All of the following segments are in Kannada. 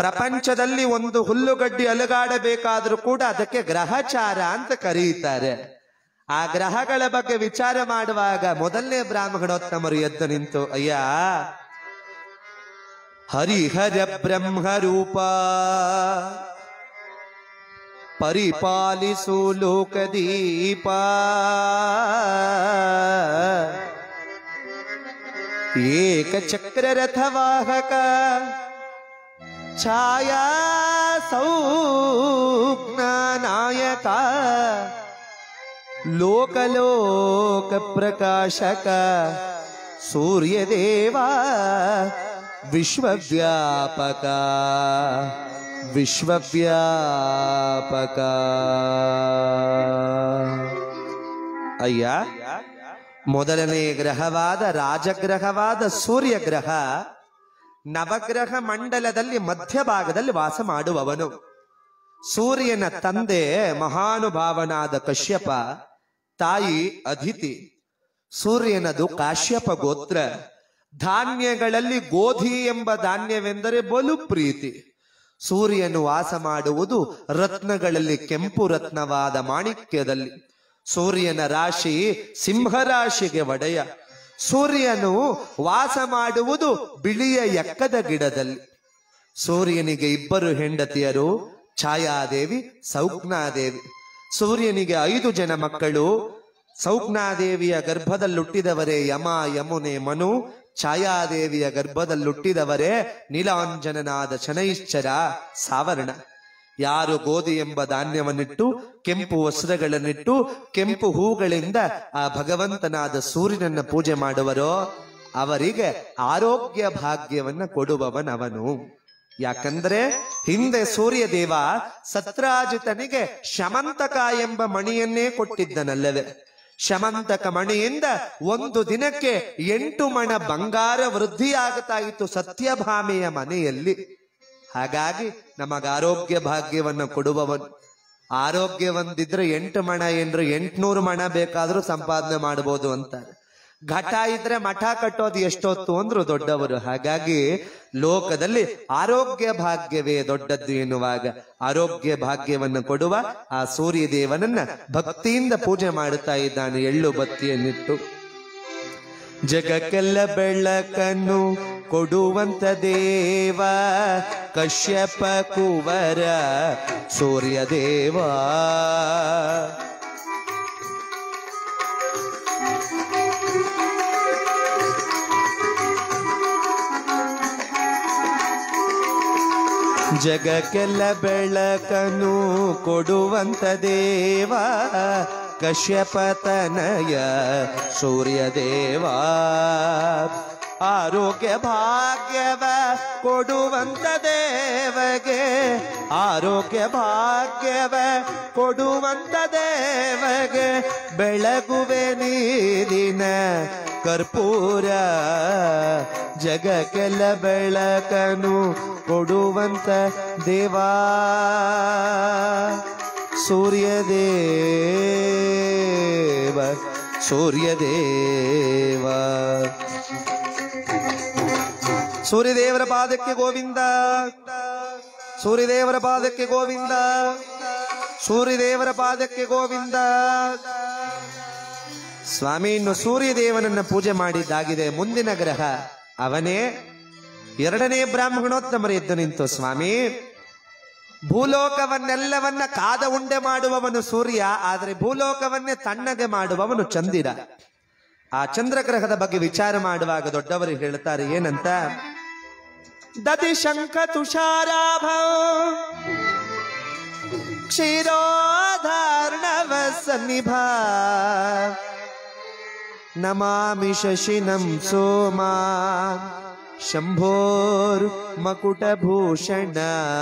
ಪ್ರಪಂಚದಲ್ಲಿ ಒಂದು ಹುಲ್ಲುಗಡ್ಡಿ ಅಲುಗಾಡಬೇಕಾದ್ರೂ ಕೂಡ ಅದಕ್ಕೆ ಗ್ರಹಚಾರ ಅಂತ ಕರೆಯುತ್ತಾರೆ ಆ ಗ್ರಹಗಳ ಬಗ್ಗೆ ವಿಚಾರ ಮಾಡುವಾಗ ಮೊದಲನೇ ಬ್ರಾಹ್ಮಣೋತ್ತಮರು ಎದ್ದು ನಿಂತು ಅಯ್ಯ ಹರಿಹರ ಬ್ರಹ್ಮರೂಪ ಪರಿಪಾಲಿಸು ಲೋಕದೀಪ ಏಕ ಚಕ್ರ ರಥವಾಹಕ ಛಾಯಾ ಸೌಜ್ಞ ನಾಯಕ ಲೋಕಲೋಕ ಪ್ರಕಾಶಕ ಸೂರ್ಯದೇವ ವಿಶ್ವವ್ಯಾಪಕ ವಿಶ್ವವ್ಯಾಪಕ ಅಯ್ಯ ಮೊದಲನೇ ಗ್ರಹವಾದ ರಾಜಗ್ರಹವಾದ ಸೂರ್ಯ ಗ್ರಹ ನವಗ್ರಹ ಮಂಡಲದಲ್ಲಿ ಮಧ್ಯಭಾಗದಲ್ಲಿ ವಾಸ ಮಾಡುವವನು ಸೂರ್ಯನ ತಂದೆ ಮಹಾನುಭಾವನಾದ ಕಶ್ಯಪ ತಾಯಿ ಅದಿತಿ ಸೂರ್ಯನದು ಕಾಶ್ಯಪ ಗೋತ್ರ ಧಾನ್ಯಗಳಲ್ಲಿ ಗೋಧಿ ಎಂಬ ಧಾನ್ಯವೆಂದರೆ ಬಲು ಪ್ರೀತಿ ಸೂರ್ಯನು ವಾಸ ಮಾಡುವುದು ರತ್ನಗಳಲ್ಲಿ ಕೆಂಪು ರತ್ನವಾದ ಮಾಣಿಕ್ಯದಲ್ಲಿ ಸೂರ್ಯನ ರಾಶಿ ಸಿಂಹರಾಶಿಗೆ ಒಡೆಯ ಸೂರ್ಯನು ವಾಸ ಮಾಡುವುದು ಬಿಳಿಯ ಎಕ್ಕದ ಗಿಡದಲ್ಲಿ ಸೂರ್ಯನಿಗೆ ಇಬ್ಬರು ಹೆಂಡತಿಯರು ಛಾಯಾದೇವಿ ಸೌಜ್ಞಾದೇವಿ ಸೂರ್ಯನಿಗೆ ಐದು ಜನ ಮಕ್ಕಳು ಸೌಜ್ಞಾದೇವಿಯ ಗರ್ಭದಲ್ಲುಟ್ಟಿದವರೇ ಯಮ ಯಮುನೆ ಮನು ಛಾಯಾದೇವಿಯ ಗರ್ಭದಲ್ಲುಟ್ಟಿದವರೇ ನೀಲಾಂಜನನಾದ ಶನೈಶ್ಚರ ಸಾವರ್ಣ ಯಾರು ಗೋಧಿ ಎಂಬ ಧಾನ್ಯವನ್ನಿಟ್ಟು ಕೆಂಪು ವಸ್ತ್ರಗಳನ್ನಿಟ್ಟು ಕೆಂಪು ಹೂಗಳಿಂದ ಆ ಭಗವಂತನಾದ ಸೂರ್ಯನನ್ನ ಪೂಜೆ ಮಾಡುವರೋ ಅವರಿಗೆ ಆರೋಗ್ಯ ಭಾಗ್ಯವನ್ನ ಕೊಡುವವನವನು ಯಾಕಂದ್ರೆ ಹಿಂದೆ ಸೂರ್ಯ ದೇವ ಸತ್ರಾಜಿತನಿಗೆ ಶಮಂತಕ ಎಂಬ ಮಣಿಯನ್ನೇ ಕೊಟ್ಟಿದ್ದನಲ್ಲವೇ ಶಮಂತಕ ಮಣಿಯಿಂದ ಒಂದು ದಿನಕ್ಕೆ ಎಂಟು ಮಣ ಬಂಗಾರ ವೃದ್ಧಿಯಾಗುತ್ತಾ ಇತ್ತು ಸತ್ಯಭಾಮೆಯ ಮನೆಯಲ್ಲಿ ಹಾಗಾಗಿ ನಮಗ ಆರೋಗ್ಯ ಭಾಗ್ಯವನ್ನು ಕೊಡುವವನು ಆರೋಗ್ಯ ಒಂದಿದ್ರೆ ಎಂಟು ಮಣ ಏನ್ರು ಎಂಟ್ನೂರು ಮಣ ಬೇಕಾದ್ರೂ ಸಂಪಾದನೆ ಮಾಡಬಹುದು ಅಂತಾರೆ ಘಟ ಇದ್ರೆ ಮಠ ಕಟ್ಟೋದು ಎಷ್ಟೊತ್ತು ಅಂದ್ರು ದೊಡ್ಡವರು ಹಾಗಾಗಿ ಲೋಕದಲ್ಲಿ ಆರೋಗ್ಯ ಭಾಗ್ಯವೇ ದೊಡ್ಡದ್ದು ಎನ್ನುವಾಗ ಆರೋಗ್ಯ ಭಾಗ್ಯವನ್ನು ಕೊಡುವ ಆ ಸೂರ್ಯ ದೇವನನ್ನ ಭಕ್ತಿಯಿಂದ ಪೂಜೆ ಮಾಡುತ್ತಾ ಇದ್ದಾನೆ ಎಳ್ಳು ಬತ್ತಿಯನ್ನಿಟ್ಟು ಜಗಕ್ಕೆಲ್ಲ ಬೆಳಕನ್ನು ಕೊಡುವಂತ ದೇವ ಕಶ್ಯಪ ಕುವರ ಸೂರ್ಯ ದೇವ ಜಗಕ್ಕೆಲ್ಲ ಬೆಳಕನ್ನು ಕೊಡುವಂತ ದೇವ ಕಶ್ಯಪತನಯ ಸೂರ್ಯ ದೇವ ಆರೋಗ್ಯ ಭಾಗ್ಯವ ಕೊಡುವಂತ ದೇವಗೆ ಆರೋಗ್ಯ ಭಾಗ್ಯವ ಕೊಡುವಂತ ದೇವಗೆ ಬೆಳಗುವೆ ನೀರಿನ ಕರ್ಪೂರ ಜಗಕ್ಕೆಲ್ಲ ಬೆಳಕನು ಕೊಡುವಂತ ದೇವಾ ಸೂರ್ಯದೇವ ಸೂರ್ಯದೇವ ಸೂರ್ಯದೇವರ ಪಾದಕ್ಕೆ ಗೋವಿಂದ ಸೂರ್ಯದೇವರ ಪಾದಕ್ಕೆ ಗೋವಿಂದ ಸೂರ್ಯದೇವರ ಪಾದಕ್ಕೆ ಗೋವಿಂದ ಸ್ವಾಮಿ ಇನ್ನು ಸೂರ್ಯದೇವನನ್ನ ಪೂಜೆ ಮಾಡಿದ್ದಾಗಿದೆ ಮುಂದಿನ ಗ್ರಹ ಅವನೇ ಎರಡನೇ ಬ್ರಾಹ್ಮಣೋತ್ತಮರು ಎದ್ದು ನಿಂತು ಸ್ವಾಮಿ ಭೂಲೋಕವನ್ನೆಲ್ಲವನ್ನ ಕಾದ ಉಂಡೆ ಮಾಡುವವನು ಸೂರ್ಯ ಆದರೆ ಭೂಲೋಕವನ್ನೇ ತಣ್ಣಗೆ ಮಾಡುವವನು ಚಂದಿರ ಆ ಚಂದ್ರಗ್ರಹದ ಬಗ್ಗೆ ವಿಚಾರ ಮಾಡುವಾಗ ದೊಡ್ಡವರು ಹೇಳ್ತಾರೆ ಏನಂತ ದದಿ ಶಂಖ ತುಷಾರಾಭ ಕ್ಷೀರೋಧಾರ್ಣವ ಸನ್ನಿಭ ನಮಾಮಿ ಶಶಿನಂ ಸೋಮಾ ಶಂಭೋರ್ ಮಕುಟಭೂಷಣ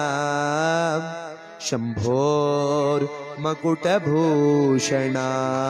ಶಂಭೋರ್ ಮಕುಟಭೂಷಣ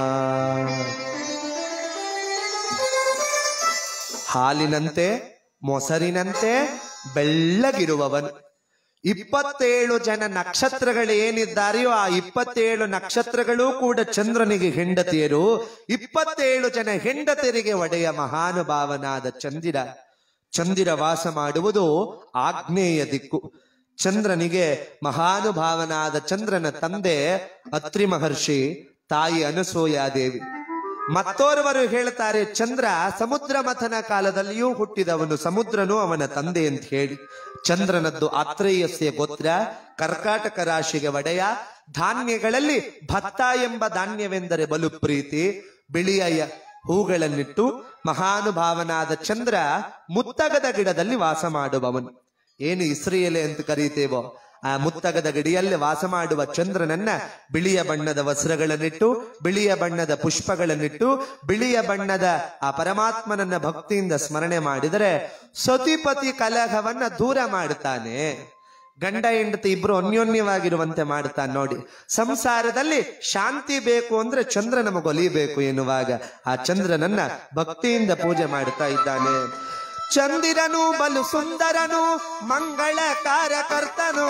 ಹಾಲಿನಂತೆ ಮೊಸರಿನಂತೆ ಬೆಳ್ಳಗಿರುವವನು ಇಪ್ಪತ್ತೇಳು ಜನ ನಕ್ಷತ್ರಗಳು ಏನಿದ್ದಾರೆಯೋ ಆ ಇಪ್ಪತ್ತೇಳು ನಕ್ಷತ್ರಗಳೂ ಕೂಡ ಚಂದ್ರನಿಗೆ ಹೆಂಡತಿಯರು ಇಪ್ಪತ್ತೇಳು ಜನ ಹೆಂಡತಿಯರಿಗೆ ಒಡೆಯ ಮಹಾನುಭಾವನಾದ ಚಂದಿರ ಚಂದಿರ ವಾಸ ಮಾಡುವುದು ಆಗ್ನೇಯ ದಿಕ್ಕು ಚಂದ್ರನಿಗೆ ಮಹಾನುಭಾವನಾದ ಚಂದ್ರನ ತಂದೆ ಅತ್ರಿ ಮಹರ್ಷಿ ತಾಯಿ ಅನಸೂಯಾದೇವಿ ಮತ್ತೋರ್ವರು ಹೇಳ್ತಾರೆ ಚಂದ್ರ ಸಮುದ್ರ ಮಥನ ಕಾಲದಲ್ಲಿಯೂ ಹುಟ್ಟಿದವನು ಸಮುದ್ರನು ಅವನ ತಂದೆ ಅಂತ ಹೇಳಿ ಚಂದ್ರನದ್ದು ಆತ್ರೇಯಸ್ಯ ಗೋತ್ರ ಕರ್ಕಾಟಕ ರಾಶಿಗೆ ಒಡೆಯ ಧಾನ್ಯಗಳಲ್ಲಿ ಭತ್ತ ಎಂಬ ಧಾನ್ಯವೆಂದರೆ ಬಲು ಪ್ರೀತಿ ಬಿಳಿಯ ಯ- ಹೂಗಳನ್ನಿಟ್ಟು ಮಹಾನುಭಾವನಾದ ಚಂದ್ರ ಮುತ್ತಗದ ಗಿಡದಲ್ಲಿ ವಾಸ ಮಾಡುವವನು ಏನು ಇಸ್ರಿಯಲೆ ಅಂತ ಕರೀತೇವೋ ಆ ಮುತ್ತಗದ ಗಡಿಯಲ್ಲಿ ವಾಸ ಮಾಡುವ ಚಂದ್ರನನ್ನ ಬಿಳಿಯ ಬಣ್ಣದ ವಸ್ತ್ರಗಳನ್ನಿಟ್ಟು ಬಿಳಿಯ ಬಣ್ಣದ ಪುಷ್ಪಗಳನ್ನಿಟ್ಟು ಬಿಳಿಯ ಬಣ್ಣದ ಆ ಪರಮಾತ್ಮನನ್ನ ಭಕ್ತಿಯಿಂದ ಸ್ಮರಣೆ ಮಾಡಿದರೆ ಸತಿಪತಿ ಕಲಹವನ್ನ ದೂರ ಮಾಡುತ್ತಾನೆ ಗಂಡ ಹೆಂಡತಿ ಇಬ್ರು ಅನ್ಯೋನ್ಯವಾಗಿರುವಂತೆ ಮಾಡ್ತಾನೆ ನೋಡಿ ಸಂಸಾರದಲ್ಲಿ ಶಾಂತಿ ಬೇಕು ಅಂದ್ರೆ ಚಂದ್ರ ನಮಗೊಲಿಬೇಕು ಎನ್ನುವಾಗ ಆ ಚಂದ್ರನನ್ನ ಭಕ್ತಿಯಿಂದ ಪೂಜೆ ಮಾಡ್ತಾ ಇದ್ದಾನೆ ಚಂದಿರನು ಬಲು ಸುಂದರನು ಮಂಗಳ ಕಾರ್ಯಕರ್ತನು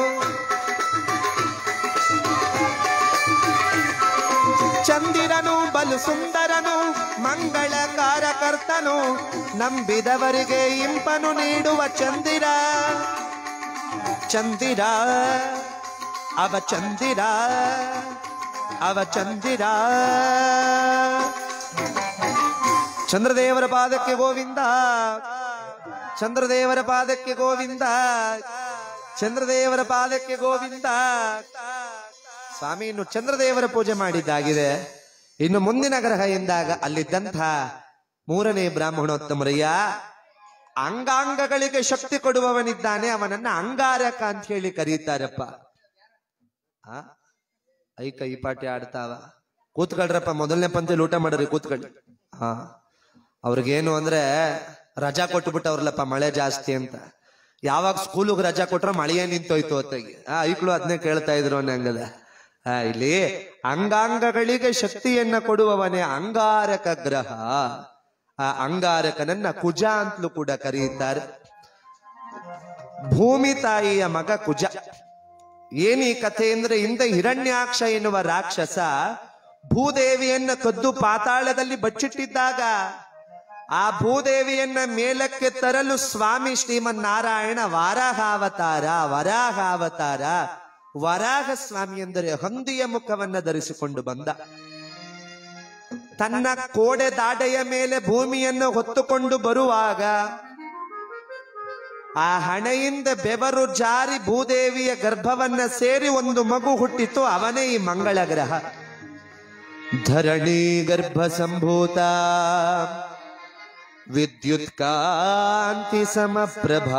ಚಂದಿರನು ಬಲು ಸುಂದರನು ಮಂಗಳ ಕಾರ್ಯಕರ್ತನು ನಂಬಿದವರಿಗೆ ಇಂಪನು ನೀಡುವ ಚಂದಿರ ಚಂದಿರ ಅವ ಚಂದಿರ ಅವ ಚಂದಿರ ಚಂದ್ರದೇವರ ಪಾದಕ್ಕೆ ಗೋವಿಂದ ಚಂದ್ರದೇವರ ಪಾದಕ್ಕೆ ಗೋವಿಂದ ಚಂದ್ರದೇವರ ಪಾದಕ್ಕೆ ಗೋವಿಂದ ಸ್ವಾಮಿ ಇನ್ನು ಚಂದ್ರದೇವರ ಪೂಜೆ ಮಾಡಿದ್ದಾಗಿದೆ ಇನ್ನು ಮುಂದಿನ ಗ್ರಹ ಎಂದಾಗ ಅಲ್ಲಿದ್ದಂಥ ಮೂರನೇ ಬ್ರಾಹ್ಮಣೋತ್ತಮರಯ್ಯ ಅಂಗಾಂಗಗಳಿಗೆ ಶಕ್ತಿ ಕೊಡುವವನಿದ್ದಾನೆ ಅವನನ್ನ ಅಂಗಾರಕ ಅಂತ ಹೇಳಿ ಕರೀತಾರಪ್ಪ ಆ ಐ ಕೈ ಪಾಟಿ ಆಡ್ತಾವ ಕೂತ್ಕೊಳ್ರಪ್ಪ ಮೊದಲನೇ ಪಂಕ್ತಿಲಿ ಊಟ ಮಾಡ್ರಿ ಕೂತ್ಕೊಳ್ಳಿ ಹಾ ಅವ್ರಿಗೇನು ಅಂದ್ರೆ ರಜಾ ಕೊಟ್ಬಿಟ್ಟವ್ರಲ್ಲಪ್ಪ ಮಳೆ ಜಾಸ್ತಿ ಅಂತ ಯಾವಾಗ ಸ್ಕೂಲಿಗೆ ರಜಾ ಕೊಟ್ರ ಮಳೆಯೇ ನಿಂತೋಯ್ತು ಹೊತ್ತಾಗಿ ಆ ಐಕ್ಳು ಅದನ್ನೇ ಕೇಳ್ತಾ ಇದ್ರು ಅನ್ನಂಗದ ಆ ಇಲ್ಲಿ ಅಂಗಾಂಗಗಳಿಗೆ ಶಕ್ತಿಯನ್ನ ಕೊಡುವವನೇ ಅಂಗಾರಕ ಗ್ರಹ ಆ ಅಂಗಾರಕನನ್ನ ಕುಜ ಅಂತಲೂ ಕೂಡ ಕರೆಯುತ್ತಾರೆ ಭೂಮಿ ತಾಯಿಯ ಮಗ ಕುಜ ಏನೀ ಕಥೆ ಅಂದ್ರೆ ಹಿಂದೆ ಹಿರಣ್ಯಾಕ್ಷ ಎನ್ನುವ ರಾಕ್ಷಸ ಭೂದೇವಿಯನ್ನ ಕದ್ದು ಪಾತಾಳದಲ್ಲಿ ಬಚ್ಚಿಟ್ಟಿದ್ದಾಗ ಆ ಭೂದೇವಿಯನ್ನ ಮೇಲಕ್ಕೆ ತರಲು ಸ್ವಾಮಿ ಶ್ರೀಮನ್ನಾರಾಯಣ ವಾರಾಹಾವತಾರ ವರಾಹಾವತಾರ ವರಾಹ ಸ್ವಾಮಿ ಎಂದರೆ ಹಂದಿಯ ಮುಖವನ್ನ ಧರಿಸಿಕೊಂಡು ಬಂದ ತನ್ನ ಕೋಡೆ ದಾಡೆಯ ಮೇಲೆ ಭೂಮಿಯನ್ನು ಹೊತ್ತುಕೊಂಡು ಬರುವಾಗ ಆ ಹಣೆಯಿಂದ ಬೆವರು ಜಾರಿ ಭೂದೇವಿಯ ಗರ್ಭವನ್ನ ಸೇರಿ ಒಂದು ಮಗು ಹುಟ್ಟಿತು ಅವನೇ ಈ ಮಂಗಳ ಗ್ರಹ ಧರಣಿ ಗರ್ಭ ಸಂಭೂತ ವಿದ್ಯುತ್ ಕಾಂತಿ ಸಮಪ್ರಭಾ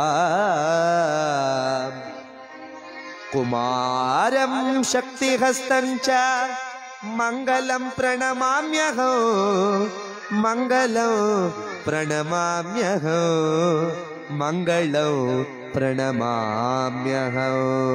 ಕುಮಾರಂ ಶಕ್ತಿ ಹಸ್ತಂಚ ಮಂಗಲಂ ಪ್ರಣಮಾಮ್ಯಹೋ ಮಂಗಲಂ ಪ್ರಣಮಾಮ್ಯಹೋ ಮಂಗಳಂ ಪ್ರಣಮಾಮ್ಯಹೋ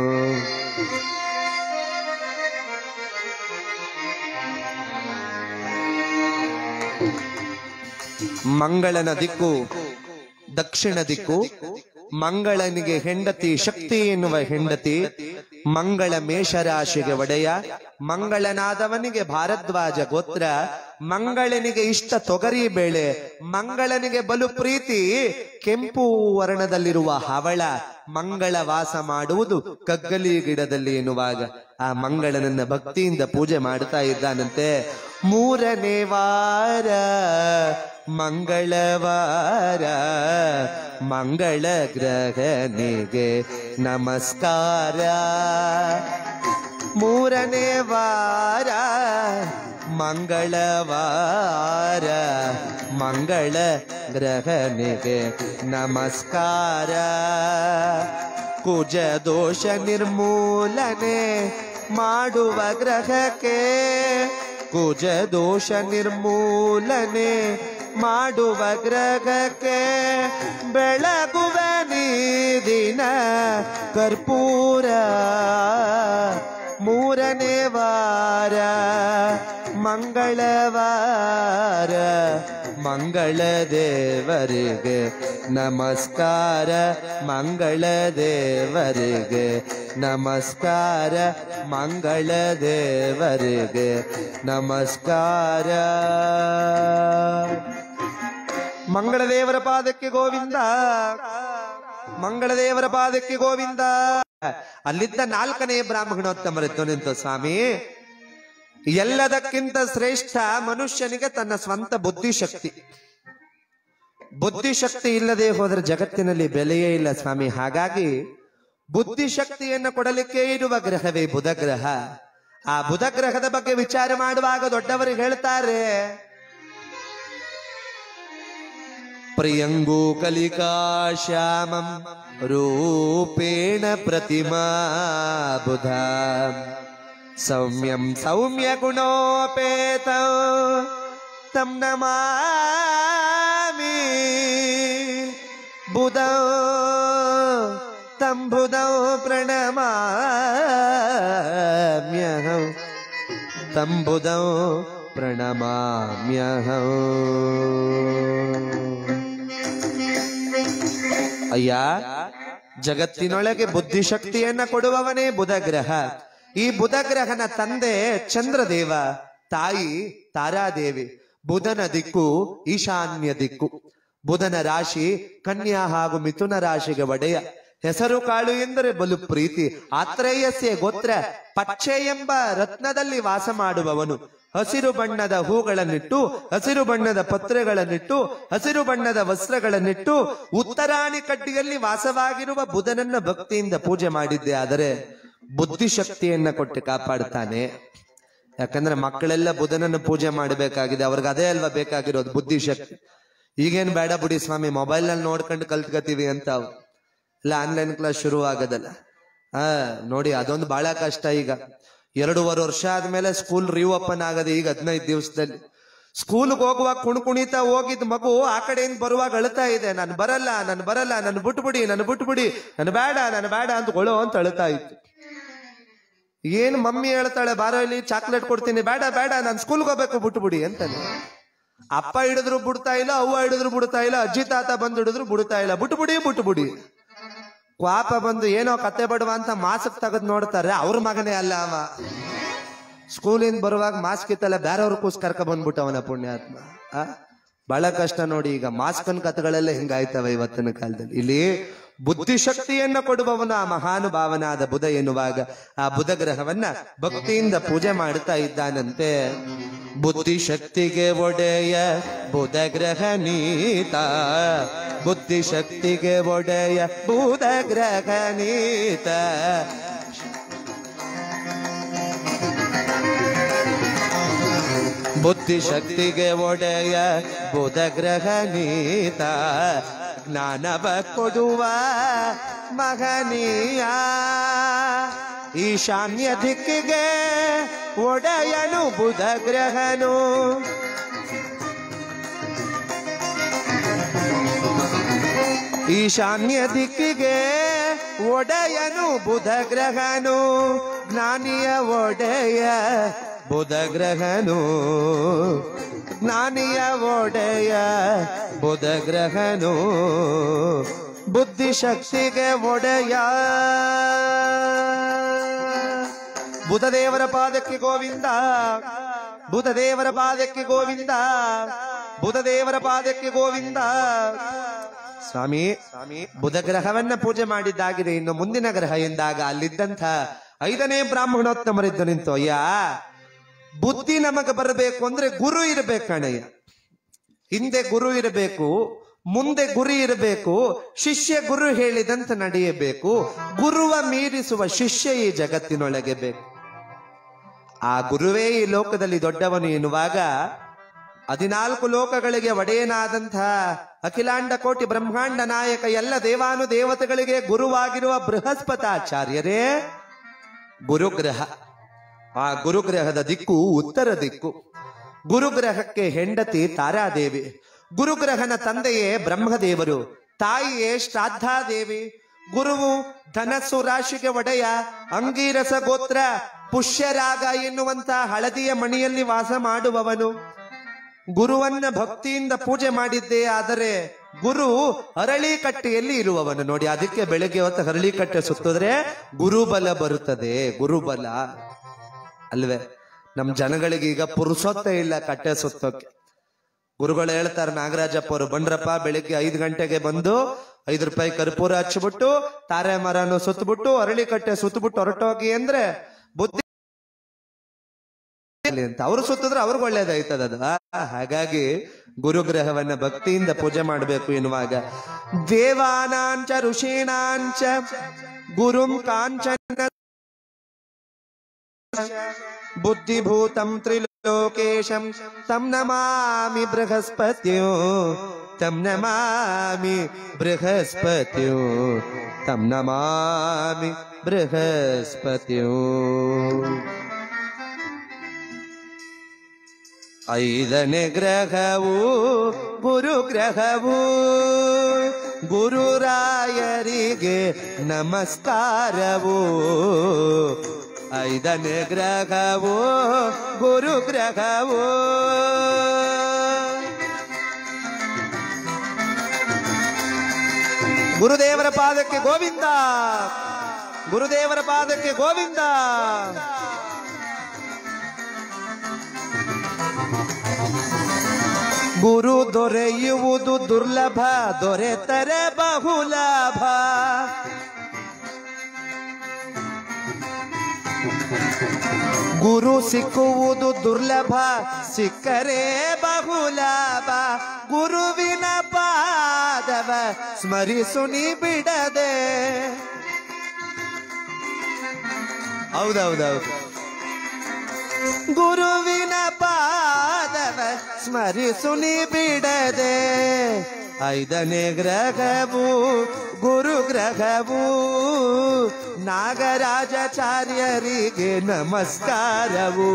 ಮಂಗಳನ ದಿಕ್ಕು ದಕ್ಷಿಣ ದಿಕ್ಕು ಮಂಗಳನಿಗೆ ಹೆಂಡತಿ ಶಕ್ತಿ ಎನ್ನುವ ಹೆಂಡತಿ ಮಂಗಳ ಮೇಷರಾಶಿಗೆ ಒಡೆಯ ಮಂಗಳನಾದವನಿಗೆ ಭಾರದ್ವಾಜ ಗೋತ್ರ ಮಂಗಳನಿಗೆ ಇಷ್ಟ ತೊಗರಿ ಬೇಳೆ ಮಂಗಳನಿಗೆ ಬಲು ಪ್ರೀತಿ ಕೆಂಪು ವರ್ಣದಲ್ಲಿರುವ ಹವಳ ಮಂಗಳ ವಾಸ ಮಾಡುವುದು ಕಗ್ಗಲಿ ಗಿಡದಲ್ಲಿ ಎನ್ನುವಾಗ ಆ ಮಂಗಳನನ್ನ ಭಕ್ತಿಯಿಂದ ಪೂಜೆ ಮಾಡ್ತಾ ಇದ್ದಾನಂತೆ ಮೂರನೇ ವಾರ ಮಂಗಳವಾರ ಮಂಗಳ ಗ್ರಹನಿಗೆ ನಮಸ್ಕಾರ ಮೂರನೇ ವಾರ ಮಂಗಳವಾರ ಮಂಗಳ ಗ್ರಹನಿಗೆ ನಮಸ್ಕಾರ ಕುಜ ದೋಷ ನಿರ್ಮೂಲನೆ ಮಾಡುವ ಗ್ರಹಕ್ಕೆ ಕುಜ ದೋಷ ನಿರ್ಮೂಲನೆ ಮಾಡುವ ಗ್ರಹಕ್ಕೆ ಬೆಳಗುವ ನೀ ದಿನ ಕರ್ಪೂರ ಮೂರನೇ ವಾರ ಮಂಗಳವಾರ ಮಂಗಳ ದೇವರಿಗೆ ನಮಸ್ಕಾರ ಮಂಗಳ ದೇವರಿಗೆ ನಮಸ್ಕಾರ ಮಂಗಳ ದೇವರಿಗೆ ನಮಸ್ಕಾರ ಮಂಗಳದೇವರ ಪಾದಕ್ಕೆ ಗೋವಿಂದ ಮಂಗಳದೇವರ ಪಾದಕ್ಕೆ ಗೋವಿಂದ ಅಲ್ಲಿದ್ದ ನಾಲ್ಕನೇ ಬ್ರಾಹ್ಮಣೋತ್ತಮರಿದ್ದು ನಿಂತು ಸ್ವಾಮಿ ಎಲ್ಲದಕ್ಕಿಂತ ಶ್ರೇಷ್ಠ ಮನುಷ್ಯನಿಗೆ ತನ್ನ ಸ್ವಂತ ಬುದ್ಧಿಶಕ್ತಿ ಬುದ್ಧಿಶಕ್ತಿ ಇಲ್ಲದೆ ಹೋದರೆ ಜಗತ್ತಿನಲ್ಲಿ ಬೆಲೆಯೇ ಇಲ್ಲ ಸ್ವಾಮಿ ಹಾಗಾಗಿ ಬುದ್ಧಿಶಕ್ತಿಯನ್ನು ಕೊಡಲಿಕ್ಕೆ ಇರುವ ಗ್ರಹವೇ ಬುಧ ಗ್ರಹ ಆ ಬುಧ ಗ್ರಹದ ಬಗ್ಗೆ ವಿಚಾರ ಮಾಡುವಾಗ ದೊಡ್ಡವರು ಹೇಳ್ತಾರೆ ಪ್ರಿಯಂಗೋ ಕಲಿಕಾ ಶ್ಯಾಮಂ ರೂಪೇಣ ಪ್ರತಿಮಾ ಬುಧ ಸೌಮ್ಯಂ ಸೌಮ್ಯ ಗುಣೋಪೇತ ತಂ ನಮಾಮಿ ಬುಧ ತಂ ಬುಧ ಪ್ರಣಮಾಮ್ಯಹಂ ತಂ ಬುಧ ಪ್ರಣಮಾಮ್ಯಹಂ ಅಯ್ಯ ಜಗತ್ತಿನೊಳಗೆ ಬುದ್ಧಿಶಕ್ತಿಯನ್ನ ಕೊಡುವವನೇ ಬುಧ ಗ್ರಹ ಈ ಬುಧ ಗ್ರಹನ ತಂದೆ ಚಂದ್ರದೇವ ತಾಯಿ ತಾರಾದೇವಿ ಬುಧನ ದಿಕ್ಕು ಈಶಾನ್ಯ ದಿಕ್ಕು ಬುಧನ ರಾಶಿ ಕನ್ಯಾ ಹಾಗೂ ಮಿಥುನ ರಾಶಿಗೆ ಒಡೆಯ ಹೆಸರು ಕಾಳು ಎಂದರೆ ಬಲು ಪ್ರೀತಿ ಆತ್ರೇಯಸ್ಯ ಗೋತ್ರ ಪಚ್ಚೆ ಎಂಬ ರತ್ನದಲ್ಲಿ ವಾಸ ಮಾಡುವವನು ಹಸಿರು ಬಣ್ಣದ ಹೂಗಳನ್ನಿಟ್ಟು ಹಸಿರು ಬಣ್ಣದ ಪತ್ರೆಗಳನ್ನಿಟ್ಟು ಹಸಿರು ಬಣ್ಣದ ವಸ್ತ್ರಗಳನ್ನಿಟ್ಟು ಉತ್ತರಾಣಿ ಕಡ್ಡಿಯಲ್ಲಿ ವಾಸವಾಗಿರುವ ಬುಧನನ್ನ ಭಕ್ತಿಯಿಂದ ಪೂಜೆ ಮಾಡಿದ್ದೆ ಆದರೆ ಬುದ್ಧಿಶಕ್ತಿಯನ್ನ ಕೊಟ್ಟು ಕಾಪಾಡ್ತಾನೆ ಯಾಕಂದ್ರೆ ಮಕ್ಕಳೆಲ್ಲ ಬುಧನನ್ನು ಪೂಜೆ ಮಾಡಬೇಕಾಗಿದೆ ಅವ್ರಿಗೆ ಅದೇ ಅಲ್ವಾ ಬೇಕಾಗಿರೋದು ಬುದ್ಧಿಶಕ್ತಿ ಈಗೇನ್ ಬೇಡ ಬಿಡಿ ಸ್ವಾಮಿ ಮೊಬೈಲ್ ನಲ್ಲಿ ನೋಡ್ಕೊಂಡು ಕಲ್ತ್ಕತೀವಿ ಅಂತ ಅವು. ಇಲ್ಲ ಆನ್ಲೈನ್ ಕ್ಲಾಸ್ ಶುರು ಆಗದಲ್ಲ ಹಾ ನೋಡಿ ಅದೊಂದು ಬಹಳ ಕಷ್ಟ ಈಗ ಎರಡೂವರೆ ವರ್ಷ ಆದ್ಮೇಲೆ ಸ್ಕೂಲ್ ರಿಓಪನ್ ಆಗದೆ ಈಗ ಹದಿನೈದು ದಿವಸದಲ್ಲಿ ಸ್ಕೂಲ್ಗೆ ಹೋಗುವಾಗ ಕುಣ್ ಕುಣಿತಾ ಹೋಗಿದ್ ಮಗು ಆ ಕಡೆಯಿಂದ ಬರುವಾಗ ಅಳ್ತಾ ಇದೆ ನಾನು ಬರಲ್ಲ ನಾನು ಬರಲ್ಲ ನಾನು ಬಿಟ್ಬಿಡಿ ನಾನು ಬಿಟ್ಬಿಡಿ ನಾನು ಬೇಡ ನಾನು ಬೇಡ ಅಂತ ಗೊಳೋ ಅಂತ ಅಳ್ತಾ ಇತ್ತು ಏನ್ ಮಮ್ಮಿ ಹೇಳ್ತಾಳೆ ಬಾರೋ ಇಲ್ಲಿ ಚಾಕ್ಲೇಟ್ ಕೊಡ್ತೀನಿ ಬೇಡ ಬೇಡ ನಾನು ಸ್ಕೂಲ್ಗೆ ಹೋಗ್ಬೇಕು ಬಿಟ್ಬಿಡಿ ಅಂತಾನೆ ಅಪ್ಪ ಹಿಡಿದ್ರು ಬಿಡ್ತಾ ಇಲ್ಲ ಅವ್ವ ಹಿಡಿದ್ರು ಬಿಡ್ತಾ ಇಲ್ಲ ಅಜ್ಜಿ ತಾತ ಬಂದು ಹಿಡಿದ್ರು ಬಿಡ್ತಾ ಇಲ್ಲ ಬಿಟ್ಬಿಡಿ ಬಿಟ್ಬಿಡಿ ಕ್ವಾಪ ಬಂದು ಏನೋ ಕತೆ ಬಡವ ಅಂತ ಮಾಸ್ಕ್ ತೆಗೆದು ನೋಡ್ತಾರೆ ಅವ್ರ ಮಗನೇ ಅಲ್ಲ ಅವ ಸ್ಕೂಲಿಂದ ಬರುವಾಗ ಮಾಸ್ಕ್ ಇತ್ತಲ್ಲ ಬೇರೆಯವ್ರ ಕೂಸ್ ಕರ್ಕ ಬಂದ್ಬಿಟ್ಟವನ ಪುಣ್ಯಾತ್ಮ ಆ ಬಹಳ ಕಷ್ಟ ನೋಡಿ ಈಗ ಮಾಸ್ಕನ್ ಕಥೆಗಳೆಲ್ಲ ಹಿಂಗಾಯ್ತವೆ ಇವತ್ತಿನ ಕಾಲದಲ್ಲಿ ಇಲ್ಲಿ ಬುದ್ಧಿಶಕ್ತಿಯನ್ನ ಕೊಡುವವನು ಆ ಮಹಾನುಭಾವನಾದ ಬುಧ ಎನ್ನುವಾಗ ಆ ಬುಧ ಗ್ರಹವನ್ನ ಭಕ್ತಿಯಿಂದ ಪೂಜೆ ಮಾಡ್ತಾ ಇದ್ದಾನಂತೆ ಬುದ್ಧಿಶಕ್ತಿಗೆ ಒಡೆಯ ಬುಧ ಗ್ರಹ ನೀತ ಬುದ್ಧಿಶಕ್ತಿಗೆ ಒಡೆಯ ಬುಧ ಗ್ರಹ ನೀತ ಬುದ್ಧಿಶಕ್ತಿಗೆ ಒಡೆಯ ಬುಧ ಗ್ರಹ ನೀತ ಜ್ಞಾನವ ಕೊಡುವ ಮಹನೀಯ ಈಶಾನ್ಯ ದಿಕ್ಕಿಗೆ ಒಡೆಯನು ಬುಧ ಗ್ರಹನು ಈಶಾನ್ಯ ದಿಕ್ಕಿಗೆ ಒಡೆಯನು ಬುಧ ಗ್ರಹನು ಜ್ಞಾನಿಯ ಒಡೆಯ ಬುಧ ಗ್ರಹನು ಜ್ಞಾನಿಯ ಒಡೆಯ ಬುಧ ಗ್ರಹನು ಬುದ್ಧಿಶಕ್ತಿಗೆ ಒಡೆಯ ಬುಧದೇವರ ಪಾದಕ್ಕೆ ಗೋವಿಂದ ಬುಧದೇವರ ಪಾದಕ್ಕೆ ಗೋವಿಂದ ಬುಧದೇವರ ಪಾದಕ್ಕೆ ಗೋವಿಂದ ಸ್ವಾಮಿ ಸ್ವಾಮಿ ಬುಧ ಗ್ರಹವನ್ನ ಪೂಜೆ ಮಾಡಿದ್ದಾಗಿದೆ ಇನ್ನು ಮುಂದಿನ ಗ್ರಹ ಎಂದಾಗ ಅಲ್ಲಿದ್ದಂಥ ಐದನೇ ಬ್ರಾಹ್ಮಣೋತ್ತಮರಿದ್ದು ನಿಂತು ಅಯ್ಯ ಬುದ್ಧಿ ನಮಗೆ ಬರಬೇಕು ಅಂದ್ರೆ ಗುರು ಇರಬೇಕಣಯ್ಯ ಹಿಂದೆ ಗುರು ಇರಬೇಕು ಮುಂದೆ ಗುರಿ ಇರಬೇಕು ಶಿಷ್ಯ ಗುರು ಹೇಳಿದಂತೆ ನಡೆಯಬೇಕು ಗುರುವ ಮೀರಿಸುವ ಶಿಷ್ಯ ಈ ಜಗತ್ತಿನೊಳಗೆ ಬೇಕು ಆ ಗುರುವೇ ಈ ಲೋಕದಲ್ಲಿ ದೊಡ್ಡವನು ಎನ್ನುವಾಗ ಹದಿನಾಲ್ಕು ಲೋಕಗಳಿಗೆ ಒಡೆಯನಾದಂತಹ ಅಖಿಲಾಂಡ ಕೋಟಿ ಬ್ರಹ್ಮಾಂಡ ನಾಯಕ ಎಲ್ಲ ದೇವಾನು ದೇವತೆಗಳಿಗೆ ಗುರುವಾಗಿರುವ ಬೃಹಸ್ಪತಾಚಾರ್ಯರೇ ಗುರುಗ್ರಹ ಆ ಗುರುಗ್ರಹದ ದಿಕ್ಕು ಉತ್ತರ ದಿಕ್ಕು ಗುರುಗ್ರಹಕ್ಕೆ ಹೆಂಡತಿ ತಾರಾದೇವಿ ಗುರುಗ್ರಹನ ತಂದೆಯೇ ಬ್ರಹ್ಮದೇವರು ತಾಯಿಯೇ ಶ್ರಾದ್ದಾದೇವಿ ಗುರುವು ಧನಸ್ಸು ರಾಶಿಗೆ ಒಡೆಯ ಅಂಗೀರಸ ಗೋತ್ರ ಪುಷ್ಯರಾಗ ಎನ್ನುವಂತ ಹಳದಿಯ ಮಣಿಯಲ್ಲಿ ವಾಸ ಮಾಡುವವನು ಗುರುವನ್ನ ಭಕ್ತಿಯಿಂದ ಪೂಜೆ ಮಾಡಿದ್ದೇ ಆದರೆ ಗುರು ಅರಳಿಕಟ್ಟೆಯಲ್ಲಿ ಇರುವವನು ನೋಡಿ ಅದಕ್ಕೆ ಬೆಳಗ್ಗೆ ಹೊತ್ತು ಅರಳಿಕಟ್ಟೆ ಸುತ್ತಿದ್ರೆ ಗುರುಬಲ ಬರುತ್ತದೆ ಗುರುಬಲ ಅಲ್ವೇ ನಮ್ ಜನಗಳಿಗೆ ಈಗ ಪುರುಸೊತ್ತೆ ಇಲ್ಲ ಕಟ್ಟೆ ಸುತ್ತೋಕೆ ಗುರುಗಳು ಹೇಳ್ತಾರೆ ನಾಗರಾಜಪ್ಪ ಅವರು ಬಂದ್ರಪ್ಪ ಬೆಳಿಗ್ಗೆ ಐದು ಗಂಟೆಗೆ ಬಂದು ಐದು ರೂಪಾಯಿ ಕರ್ಪೂರ ಹಚ್ಬಿಟ್ಟು ತಾರೆ ಮರನು ಸುತ್ತಬಿಟ್ಟು ಅರಳಿ ಕಟ್ಟೆ ಸುತ್ತಬಿಟ್ಟು ಹೊರಟೋಗಿ ಅಂದ್ರೆ ಬುದ್ಧಿ ಅಂತ ಅವ್ರು ಸುತ್ತಿದ್ರೆ ಅವ್ರಿಗೆ ಒಳ್ಳೇದಾಯ್ತದ ಅದು ಆ, ಹಾಗಾಗಿ ಗುರುಗ್ರಹವನ್ನ ಭಕ್ತಿಯಿಂದ ಪೂಜೆ ಮಾಡಬೇಕು ಎನ್ನುವಾಗ ದೇವಾನಾಂಚ ಋಷೀಣಾಂಚ ಗುರುಂ ಕಾಂಚನ ಬುದ್ಧಿಭೂತಂ ತ್ರಿಲೋಕೇಶಂ ತಂ ನಮಾಮಿ ಬೃಹಸ್ಪತ್ಯೋ ತಂ ನಮಾಮಿ ಬೃಹಸ್ಪತ್ಯೋ ತಂ ನಮಾಮಿ ಬೃಹಸ್ಪತ್ಯೋ ಐದನೇ ಗ್ರಹವು ಗುರುಗ್ರಹವು ಗುರುರಾಯರಿಗೆ ನಮಸ್ಕಾರವು ಐದನೇ ಗ್ರಹವು ಗುರುಗ್ರಹವು ಗುರುದೇವರ ಪಾದಕ್ಕೆ ಗೋವಿಂದ ಗುರುದೇವರ ಪಾದಕ್ಕೆ ಗೋವಿಂದ ಗುರು ದೊರೆಯುವುದು ದುರ್ಲಭ ದೊರೆತರೆ ಬಹುಲಾಭ ಗುರು ಸಿಕ್ಕುವುದು ದುರ್ಲಭ ಸಿಕ್ಕರೆ ಬಹುಲಾಭ ಗುರುವಿನ ಪಾದವ ಸ್ಮರಿಸು ನೀ ಬಿಡದೆ ಹೌದೌದೌದು ಗುರುವಿನ ಪಾದವ ಸ್ಮರಿಸು ನೀ ಬಿಡದೆ ಐದನೇ ಗ್ರಹವು ಗುರು ಗ್ರಹವು ನಾಗರಾಜಾಚಾರ್ಯರಿಗೆ ನಮಸ್ಕಾರವು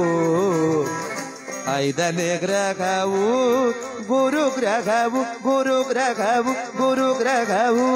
ಐದನೇ ಗ್ರಹವು ಗುರು ಗ್ರಹವು ಗುರು ಗ್ರಹವು ಗುರು ಗ್ರಹವು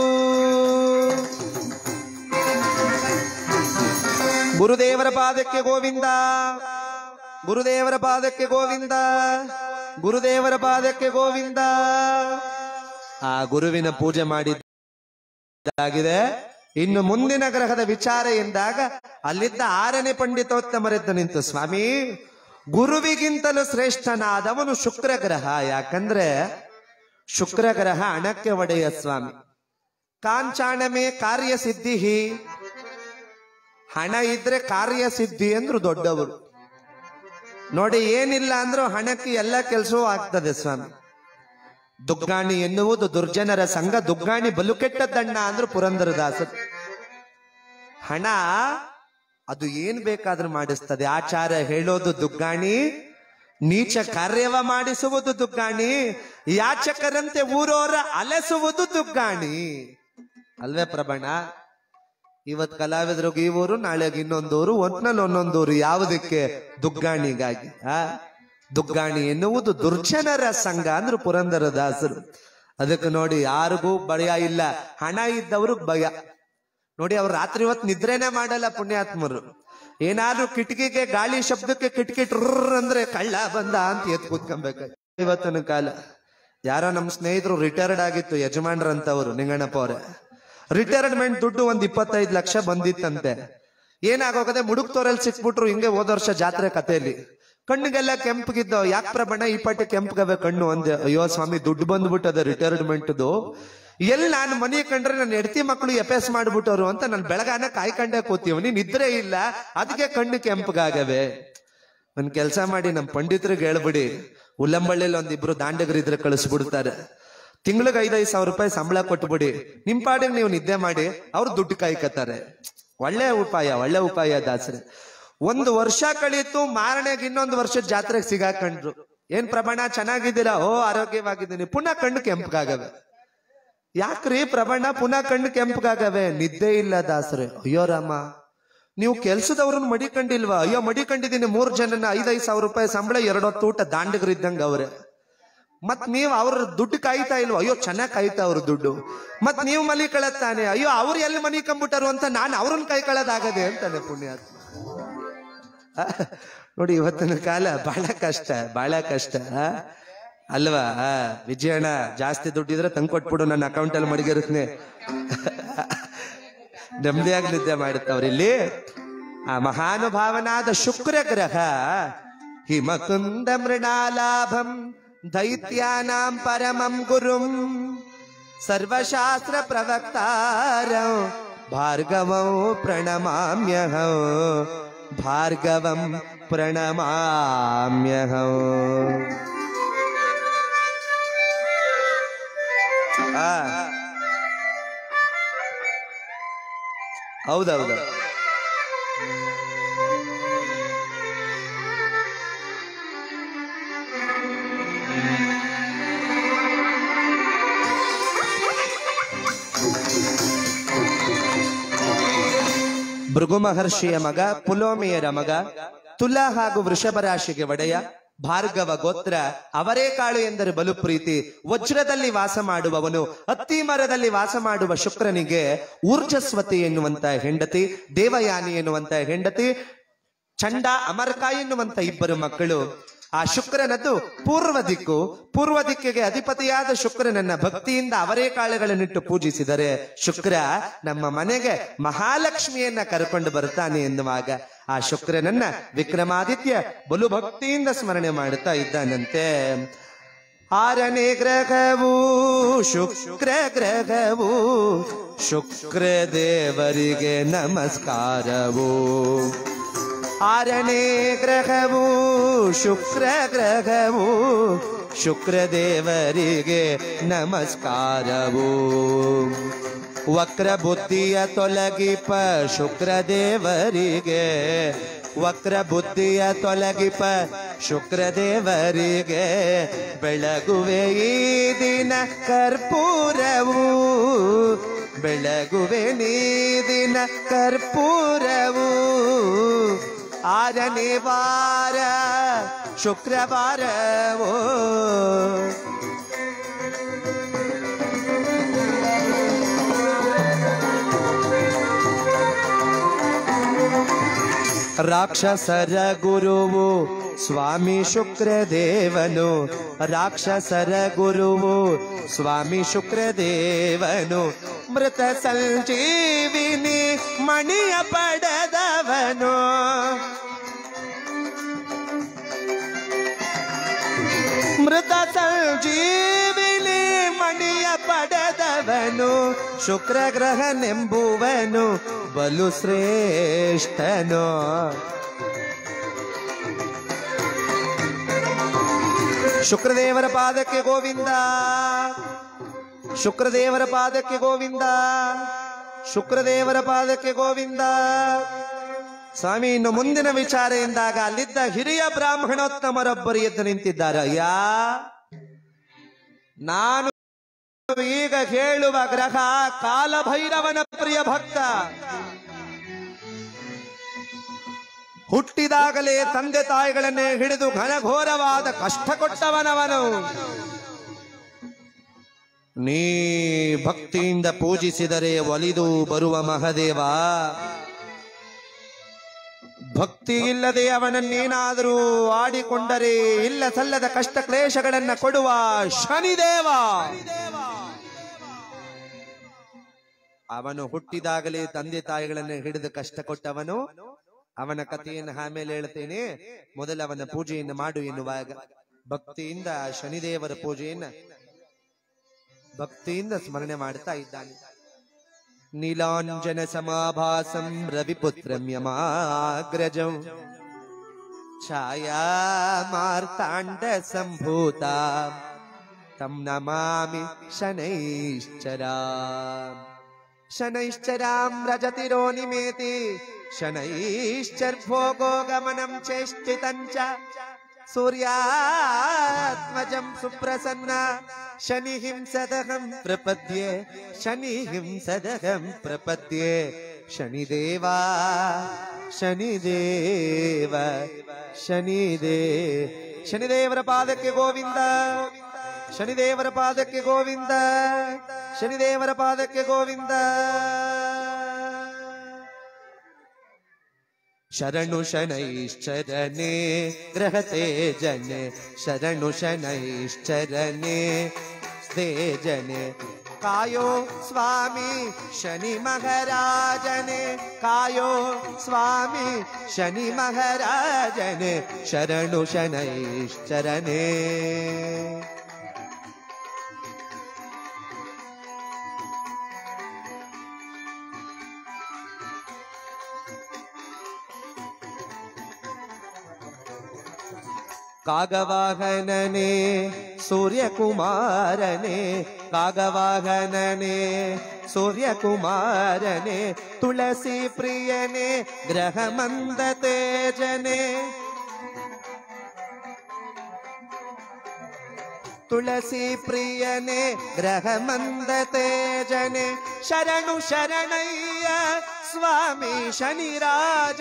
ಗುರುದೇವರ ಪಾದಕ್ಕೆ ಗೋವಿಂದ ಗುರುದೇವರ ಪಾದಕ್ಕೆ ಗೋವಿಂದ ಗುರುದೇವರ ಪಾದಕ್ಕೆ ಗೋವಿಂದ ಆ ಗುರುವಿನ ಪೂಜೆ ಮಾಡಿದ್ದಾಗಿದೆ ಇನ್ನು ಮುಂದಿನ ಗ್ರಹದ ವಿಚಾರ ಎಂದಾಗ ಅಲ್ಲಿದ್ದ ಆರನೇ ಪಂಡಿತೋತ್ತಮರೆದ್ದು ನಿಂತು ಸ್ವಾಮಿ ಗುರುವಿಗಿಂತಲೂ ಶ್ರೇಷ್ಠನಾದವನು ಶುಕ್ರ ಗ್ರಹ ಯಾಕಂದ್ರೆ ಶುಕ್ರ ಗ್ರಹ ಹಣಕ್ಕೆ ಒಡೆಯ ಸ್ವಾಮಿ ಕಾಂಚಾಣಮೇ ಕಾರ್ಯ ಸಿದ್ಧಿ ಹಣ ಇದ್ರೆ ಕಾರ್ಯ ಸಿದ್ಧಿ ಅಂದ್ರು ದೊಡ್ಡವರು ನೋಡಿ ಏನಿಲ್ಲ ಅಂದ್ರೂ ಹಣಕ್ಕೆ ಎಲ್ಲ ಕೆಲಸವೂ ಆಗ್ತದೆ ಸ್ವಾಮಿ ದುಗ್ಗಾಣಿ ಎನ್ನುವುದು ದುರ್ಜನರ ಸಂಘ ದುಗ್ಗಾಣಿ ಬಲು ಕೆಟ್ಟದ್ದಣ್ಣ ಅಂದ್ರು ಪುರಂದರದಾಸರು ಹಣ ಅದು ಏನ್ ಬೇಕಾದ್ರೂ ಮಾಡಿಸ್ತದೆ ಆಚಾರ ಹೇಳೋದು ದುಗ್ಗಾಣಿ ನೀಚ ಕಾರ್ಯವ ಮಾಡಿಸುವುದು ದುಗ್ಗಾಣಿ ಯಾಚಕರಂತೆ ಊರೋರ ಅಲೆಸುವುದು ದುಗ್ಗಾಣಿ ಅಲ್ವೇ ಪ್ರಬಣ ಇವತ್ ಕಲಾವಿದರಿಗೆ ಈ ಊರು ನಾಳೆಗೆ ಇನ್ನೊಂದು ಊರು ಒಟ್ನಲ್ಲಿ ಒಂದೊಂದು ಊರು ಯಾವುದಕ್ಕೆ ದುಗ್ಗಾಣಿಗಾಗಿ ಆ ದುಗ್ಗಾಣಿ ಎನ್ನುವುದು ದುರ್ಜನರ ಸಂಘ ಅಂದ್ರೆ ಪುರಂದರ ದಾಸರು ಅದಕ್ಕೆ ನೋಡಿ ಯಾರಿಗೂ ಭಯ ಇಲ್ಲ ಹಣ ಇದ್ದವರು ಭಯ ನೋಡಿ ಅವ್ರು ರಾತ್ರಿ ಹೊತ್ತು ನಿದ್ರೆನೆ ಮಾಡಲ್ಲ ಪುಣ್ಯಾತ್ಮರು ಏನಾದ್ರೂ ಕಿಟಕಿಗೆ ಗಾಳಿ ಶಬ್ದಕ್ಕೆ ಕಿಟಕಿ ಟ್ರರ್ ಅಂದ್ರೆ ಕಳ್ಳ ಬಂದ ಅಂತ ಎತ್ ಕೂತ್ಕೊಬೇಕು ಇವತ್ತಿನ ಕಾಲ ಯಾರೋ ನಮ್ಮ ಸ್ನೇಹಿತರು ರಿಟೈರ್ಡ್ ಆಗಿತ್ತು ಯಜಮಾನ್ರಂತವ್ರು ನಿಂಗಣ್ಣಪ್ಪ ಅವ್ರೆ ರಿಟೈರ್ಮೆಂಟ್ ದುಡ್ಡು ಒಂದ್ ಇಪ್ಪತ್ತೈದು ಲಕ್ಷ ಬಂದಿತ್ತಂತೆ ಏನಾಗೋಗದೆ ಮುಡುಕ್ತೋರಲ್ಲಿ ಸಿಕ್ಬಿಟ್ರು ಹಿಂಗೆ ಹೋದ ವರ್ಷ ಜಾತ್ರೆ ಕಥೆಯಲ್ಲಿ ಕಣ್ಣಿಗೆಲ್ಲ ಕೆಂಪಗಿದ್ದವ್ ಯಾಕೆ ಪ್ರಬಣ ಈ ಪಟ್ಟಿ ಕೆಂಪಗವೆ ಕಣ್ಣು ಅಂದೆ ಅಯ್ಯೋ ಸ್ವಾಮಿ ದುಡ್ಡು ಬಂದ್ಬಿಟ್ಟದ ರಿಟೈರ್ಮೆಂಟ್ದು ಎಲ್ಲಿ ನಾನು ಮನೆ ಕಂಡ್ರೆ ನನ್ನ ಹೆಂಡತಿ ಮಕ್ಕಳು ಎಪೆಸ್ ಮಾಡ್ಬಿಟ್ಟವ್ರು ಅಂತ ನಾನು ಬೆಳಗಾನ ಕಾಯ್ಕೊಂಡೇ ಕೂತೀವನಿ ನಿದ್ರೆ ಇಲ್ಲ ಅದಕ್ಕೆ ಕಣ್ಣು ಕೆಂಪಗಾಗವೆ ಒಂದ್ ಕೆಲಸ ಮಾಡಿ ನಮ್ ಪಂಡಿತರಿಗೆ ಹೇಳ್ಬಿಡಿ ಉಲ್ಲಂಬಳ್ಳಿಲಿ ಒಂದಿಬ್ರು ದಾಂಡಗರಿದ್ರೆ ಕಳಿಸ್ಬಿಡ್ತಾರೆ ತಿಂಗಳಿಗೆ ಐದೈದು ಸಾವಿರ ರೂಪಾಯಿ ಸಂಬಳ ಕೊಟ್ಬಿಡಿ ನಿಮ್ ಪಾಡಿಗೆ ನೀವು ನಿದ್ದೆ ಮಾಡಿ ಅವ್ರು ದುಡ್ಡು ಕಾಯ್ಕತ್ತಾರೆ ಒಳ್ಳೆ ಉಪಾಯ ಒಳ್ಳೆ ಉಪಾಯ ದಾಸರೆ ಒಂದು ವರ್ಷ ಕಳೀತು ಮಾರನೆಗೆ ಇನ್ನೊಂದು ವರ್ಷದ ಜಾತ್ರೆಗೆ ಸಿಗಾಕೊಂಡ್ರು ಏನ್ ಪ್ರಮಾಣ ಚೆನ್ನಾಗಿದ್ದೀರಾ ಓ ಆರೋಗ್ಯವಾಗಿದ್ದೀನಿ ಪುನಃ ಕಣ್ಣು ಕೆಂಪಗಾಗವೆ ಯಾಕ್ರಿ ಪ್ರಬಣ್ಣ ಪುನಃ ಕಣ್ಣು ಕೆಂಪಗಾಗವೆ ನಿದ್ದೆ ಇಲ್ಲ ದಾಸರೆ ಅಯ್ಯೋ ರಾಮ ನೀವು ಕೆಲ್ಸದವ್ರನ್ನ ಮಡಿಕೊಂಡಿಲ್ವಾ ಅಯ್ಯೋ ಮಡಿಕೊಂಡಿದ್ದೀನಿ ಮೂರ್ ಜನನ ಐದೈದು ಸಾವಿರ ರೂಪಾಯಿ ಸಂಬಳ ಎರಡೊತ್ತು ಊಟ ದಾಂಡಗರಿದ್ದಂಗ ಅವ್ರೆ ಮತ್ ನೀವ್ ಅವ್ರ ದುಡ್ಡು ಕಾಯ್ತಾ ಇಲ್ವಾ ಅಯ್ಯೋ ಚೆನ್ನಾಗ್ ಕಾಯ್ತಾ ಅವ್ರ ದುಡ್ಡು ಮತ್ ನೀವು ಮಲಿ ಕಳತ್ತಾನೆ ಅಯ್ಯೋ ಅವ್ರು ಎಲ್ಲಿ ಮನಿ ಕಂಬಿಟ್ಟರು ಅಂತ ನಾನು ಅವ್ರನ್ನ ಕೈ ಕಳದಾಗದೆ ಅಂತಾನೆ ಪುಣ್ಯಾತ್ಮ ಆ, ನೋಡಿ ಇವತ್ತಿನ ಕಾಲ ಬಹಳ ಕಷ್ಟ ಬಹಳ ಕಷ್ಟ ಆ? ಅಲ್ವಾ ಆ, ವಿಜಯಣ್ಣ ಜಾಸ್ತಿ ದುಡ್ಡಿದ್ರೆ ತಂದು ಕೊಟ್ಬಿಡು ನನ್ನ ಅಕೌಂಟ್ ಅಲ್ಲಿ ಮಡಗಿರುತ್ತನೆ ನೆಮ್ಮದಿಯಾಗಿ ನಿದ್ದೆ ಮಾಡುತ್ತವ್ರು ಇಲ್ಲಿ ಆ ಮಹಾನುಭಾವನಾದ ಶುಕ್ರ ಗ್ರಹ ಹಿಮಕುಂದ ಮೃಣಾಲಾಭಂ ದೈತ್ಯಾನಾಂ ಪರಮಂ ಗುರುಂ ಸರ್ವಶಾಸ್ತ್ರ ಪ್ರವಕ್ತಾರ ಭಾರ್ಗವಂ ಪ್ರಣಮಾಮ್ಯಹಂ ಭಾರ್ಗವಂ ಪ್ರಣಮಾಮ್ಯಹಂ ಆ. ಹೌದೌದು ಭೃಗು ಮಹರ್ಷಿಯ ಮಗ ಪುಲೋಮಿಯರ ಮಗ ತುಲಾ ಹಾಗೂ ವೃಷಭ ರಾಶಿಗೆ ಒಡೆಯ ಭಾರ್ಗವ ಗೋತ್ರ ಅವರೇ ಕಾಳು ಎಂದರೆ ಬಲು ಪ್ರೀತಿ ವಜ್ರದಲ್ಲಿ ವಾಸ ಮಾಡುವವನು ಹತ್ತಿ ಮರದಲ್ಲಿ ವಾಸ ಮಾಡುವ ಶುಕ್ರನಿಗೆ ಊರ್ಜಸ್ವತಿ ಎನ್ನುವಂತ ಹೆಂಡತಿ ದೇವಯಾನಿ ಎನ್ನುವಂತ ಹೆಂಡತಿ ಚಂಡ ಅಮರ್ಕ ಎನ್ನುವಂತ ಇಬ್ಬರು ಮಕ್ಕಳು ಆ ಶುಕ್ರನದ್ದು ಪೂರ್ವ ದಿಕ್ಕು ಪೂರ್ವ ದಿಕ್ಕಿಗೆ ಅಧಿಪತಿಯಾದ ಶುಕ್ರನನ್ನ ಭಕ್ತಿಯಿಂದ ಅವರೇ ಕಾಳುಗಳನ್ನಿಟ್ಟು ಪೂಜಿಸಿದರೆ ಶುಕ್ರ ನಮ್ಮ ಮನೆಗೆ ಮಹಾಲಕ್ಷ್ಮಿಯನ್ನ ಕರ್ಕೊಂಡು ಬರ್ತಾನೆ ಎನ್ನುವಾಗ ಆ ಶುಕ್ರನನ್ನ ವಿಕ್ರಮಾದಿತ್ಯ ಬಲು ಭಕ್ತಿಯಿಂದ ಸ್ಮರಣೆ ಮಾಡುತ್ತಾ ಇದ್ದಾನಂತೆ ಆರನೇ ಗ್ರಹವು ಶುಕ್ರ ಗ್ರಹವು ಶುಕ್ರ ದೇವರಿಗೆ ನಮಸ್ಕಾರವು ಆರನೇ ಗ್ರಹವು ಶುಕ್ರ ಗ್ರಹವು ಶುಕ್ರ ದೇವರಿಗೆ ನಮಸ್ಕಾರವು ವಕ್ರ ಬುದ್ಧಿಯ ತೊಲಗಿಪ ಶುಕ್ರ ದೇವರಿಗೆ ವಕ್ರ ಬುದ್ಧಿಯ ತೊಲಗಿಪ ಶುಕ್ರ ದೇವರಿಗೆ ಬೆಳಗುವೆ ಈ ದಿನ ಕರ್ಪೂರವು ಬೆಳಗುವೆ ನೀ ದಿನ ಕರ್ಪೂರವು ಆರನೇ ವಾರ ಶುಕ್ರವಾರವೋ ರಾಕ್ಷಸರ ಗುರುವು ಸ್ವಾಮಿ ಶುಕ್ರದೇವನು ರಾಕ್ಷಸರ ಗುರುವು ಸ್ವಾಮಿ ಶುಕ್ರದೇವನು ಮೃತ ಸಂಜೀವಿನಿ ಮಣಿಯ ಪಡೆದವನು ಮೃತ ಸಂಜೀವಿನಿ ಮಣಿಯ ಪಡೆದವನು ಶುಕ್ರ ಗ್ರಹನೆಂಬುವನು ಬಲು ಶ್ರೇಷ್ಠನು ಶುಕ್ರದೇವರ ಪಾದಕ್ಕೆ ಗೋವಿಂದ ಶುಕ್ರದೇವರ ಪಾದಕ್ಕೆ ಗೋವಿಂದ ಶುಕ್ರದೇವರ ಪಾದಕ್ಕೆ ಗೋವಿಂದ ಸ್ವಾಮಿ ಇನ್ನು ಮುಂದಿನ ವಿಚಾರ ಎಂದಾಗ ಅಲ್ಲಿದ್ದ ಹಿರಿಯ ಬ್ರಾಹ್ಮಣೋತ್ತಮರೊಬ್ಬರು ಎದ್ದು ನಿಂತಿದ್ದಾರೆ ಅಯ್ಯ ನಾನು ಈಗ ಹೇಳುವ ಗ್ರಹ ಕಾಲಭೈರವನ ಪ್ರಿಯ ಭಕ್ತ ಹುಟ್ಟಿದಾಗಲೇ ತಂದೆ ತಾಯಿಗಳನ್ನೇ ಹಿಡಿದು ಘನಘೋರವಾದ ಕಷ್ಟ ಕೊಟ್ಟವನವನು ನೀ ಭಕ್ತಿಯಿಂದ ಪೂಜಿಸಿದರೆ ಒಲಿದು ಬರುವ ಮಹದೇವ ಭಕ್ತಿ ಇಲ್ಲದೆ ಅವನನ್ನೇನಾದರೂ ಆಡಿಕೊಂಡರೆ ಇಲ್ಲ ಸಲ್ಲದ ಕಷ್ಟ ಕ್ಲೇಶಗಳನ್ನ ಕೊಡುವ ಶನಿದೇವ ಅವನು ಹುಟ್ಟಿದಾಗಲೇ ತಂದೆ ತಾಯಿಗಳನ್ನ ಹಿಡಿದು ಕಷ್ಟ ಕೊಟ್ಟವನು ಅವನ ಕಥೆಯನ್ನು ಆಮೇಲೆ ಹೇಳ್ತೇನೆ ಮೊದಲು ಅವನ ಪೂಜೆಯನ್ನು ಮಾಡು ಎನ್ನುವಾಗ ಭಕ್ತಿಯಿಂದ ಆ ಶನಿದೇವರ ಪೂಜೆಯನ್ನ ಭಕ್ತಿಯಿಂದ ಸ್ಮರಣೆ ಮಾಡ್ತಾ ಇದ್ದಾನೆ ನೀಲಾಂಜನ ಸಮಾಭಾಸಂ ರವಿಪುತ್ರಂ ಯಮಾಗ್ರಜಂ ಛಾಯಾ ಮಾರ್ತಾಂಡ ಸಂಭೂತ ತಂ ನಮಾಮಿ ಶನೈಶ್ಚರಾ ಶನೈಶ್ಚರಾಂ ರಜತಿರೋ ನಿಮೇತಿ ಶನೈಶ್ಚರ್ಭೋಗೋ ಗಮನಂ ಚೇಷ್ಟಿತಂಚ ಸೂರ್ಯಾತ್ಮಜಂ ಸುಪ್ರಸನ್ನ ಶನಿ ಹಿಂಸದಹಂ ಪ್ರಪದ್ಯೆ ಶನಿ ಹಿಂಸದಹಂ ಪ್ರಪದ್ಯೆ ಶನಿದೇವಾ ಶನಿದೇವ ಶನಿದೇ ಶನಿದೇವರ ಪಾದಕ್ಕೆ ಗೋವಿಂದ ಶನಿದೇವರ ಪಾದಕ್ಕೆ ಗೋವಿಂದ ಶನಿದೇವರ ಪಾದಕ್ಕೆ ಗೋವಿಂದ ಶರಣು ಶನೈಶ್ಚರನೆ ಗ್ರಹತೆ ಜನೆ ಶರಣು ಶನೈಶ್ಚರನೆ ಸ್ತೆ ಜನೆ ಕಾಯೋ ಸ್ವಾಮಿ ಶನಿ ಮಹಾರಾಜನೆ ಕಾಯೋ ಸ್ವಾಮಿ ಶನಿ ಮಹಾರಾಜನೆ ಶರಣು ಶನೈಶ್ಚರನೇ ಕಾಗವಾಹನನೇ ಸೂರ್ಯಕುಮಾರನೇ ಕಾಗವಾಹನನೇ ಸೂರ್ಯಕುಮಾರನೇ ತುಳಸಿ ಪ್ರಿಯನೇ ಗ್ರಹ ಮಂದ ತೇಜನೆ ತುಳಸಿ ಪ್ರಿಯನೇ ಗ್ರಹ ಮಂದ ತೇಜನೆ ಶರಣು ಶರಣಯ್ಯ ಸ್ವಾಮಿ ಶನಿರಾಜ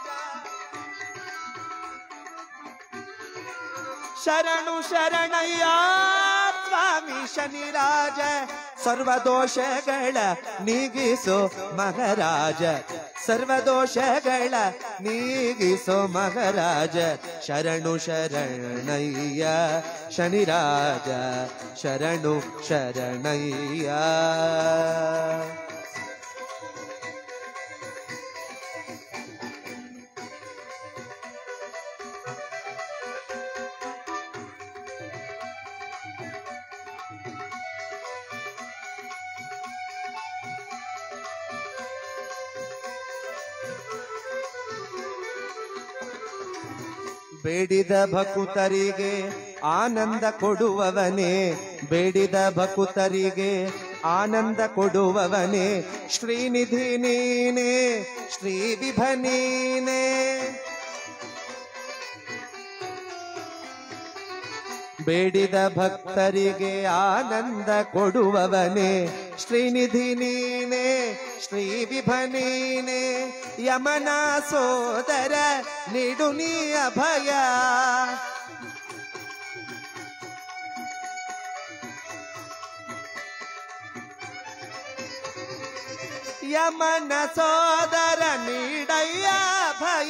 ಶರಣು ಶರಣಯ್ಯ ಸ್ವಾಮಿ ಶನಿರಾಜ ಸರ್ವದೋಷಗಳ ನೀಗಿಸೋ ಮಹಾರಾಜ ಸರ್ವದೋಷಗಳ ನೀಗಿಸೋ ಮಹಾರಾಜ ಶರಣು ಶರಣಯ್ಯ ಶನಿರಾಜ ಶರಣು ಶರಣಯ್ಯ ಬೇಡಿದ ಭಕುತರಿಗೆ ಆನಂದ ಕೊಡುವವನೇ ಬೇಡಿದ ಭಕುತರಿಗೆ ಆನಂದ ಕೊಡುವವನೇ ಶ್ರೀನಿಧಿ ನೀನೇ ಶ್ರೀ ವಿಭ ನೀನೇ ಬೇಡಿದ ಭಕ್ತರಿಗೆ ಆನಂದ ಕೊಡುವವನೇ ಶ್ರೀನಿಧಿ ನೀನೇ ಶ್ರೀ ವಿಭ ನೀನೇ ಯಮನ ಸೋದರ ನಿಡು ನೀ ಅಭಯ ಯಮನ ಸೋದರ ನೀಡಯ್ಯ ಭಯ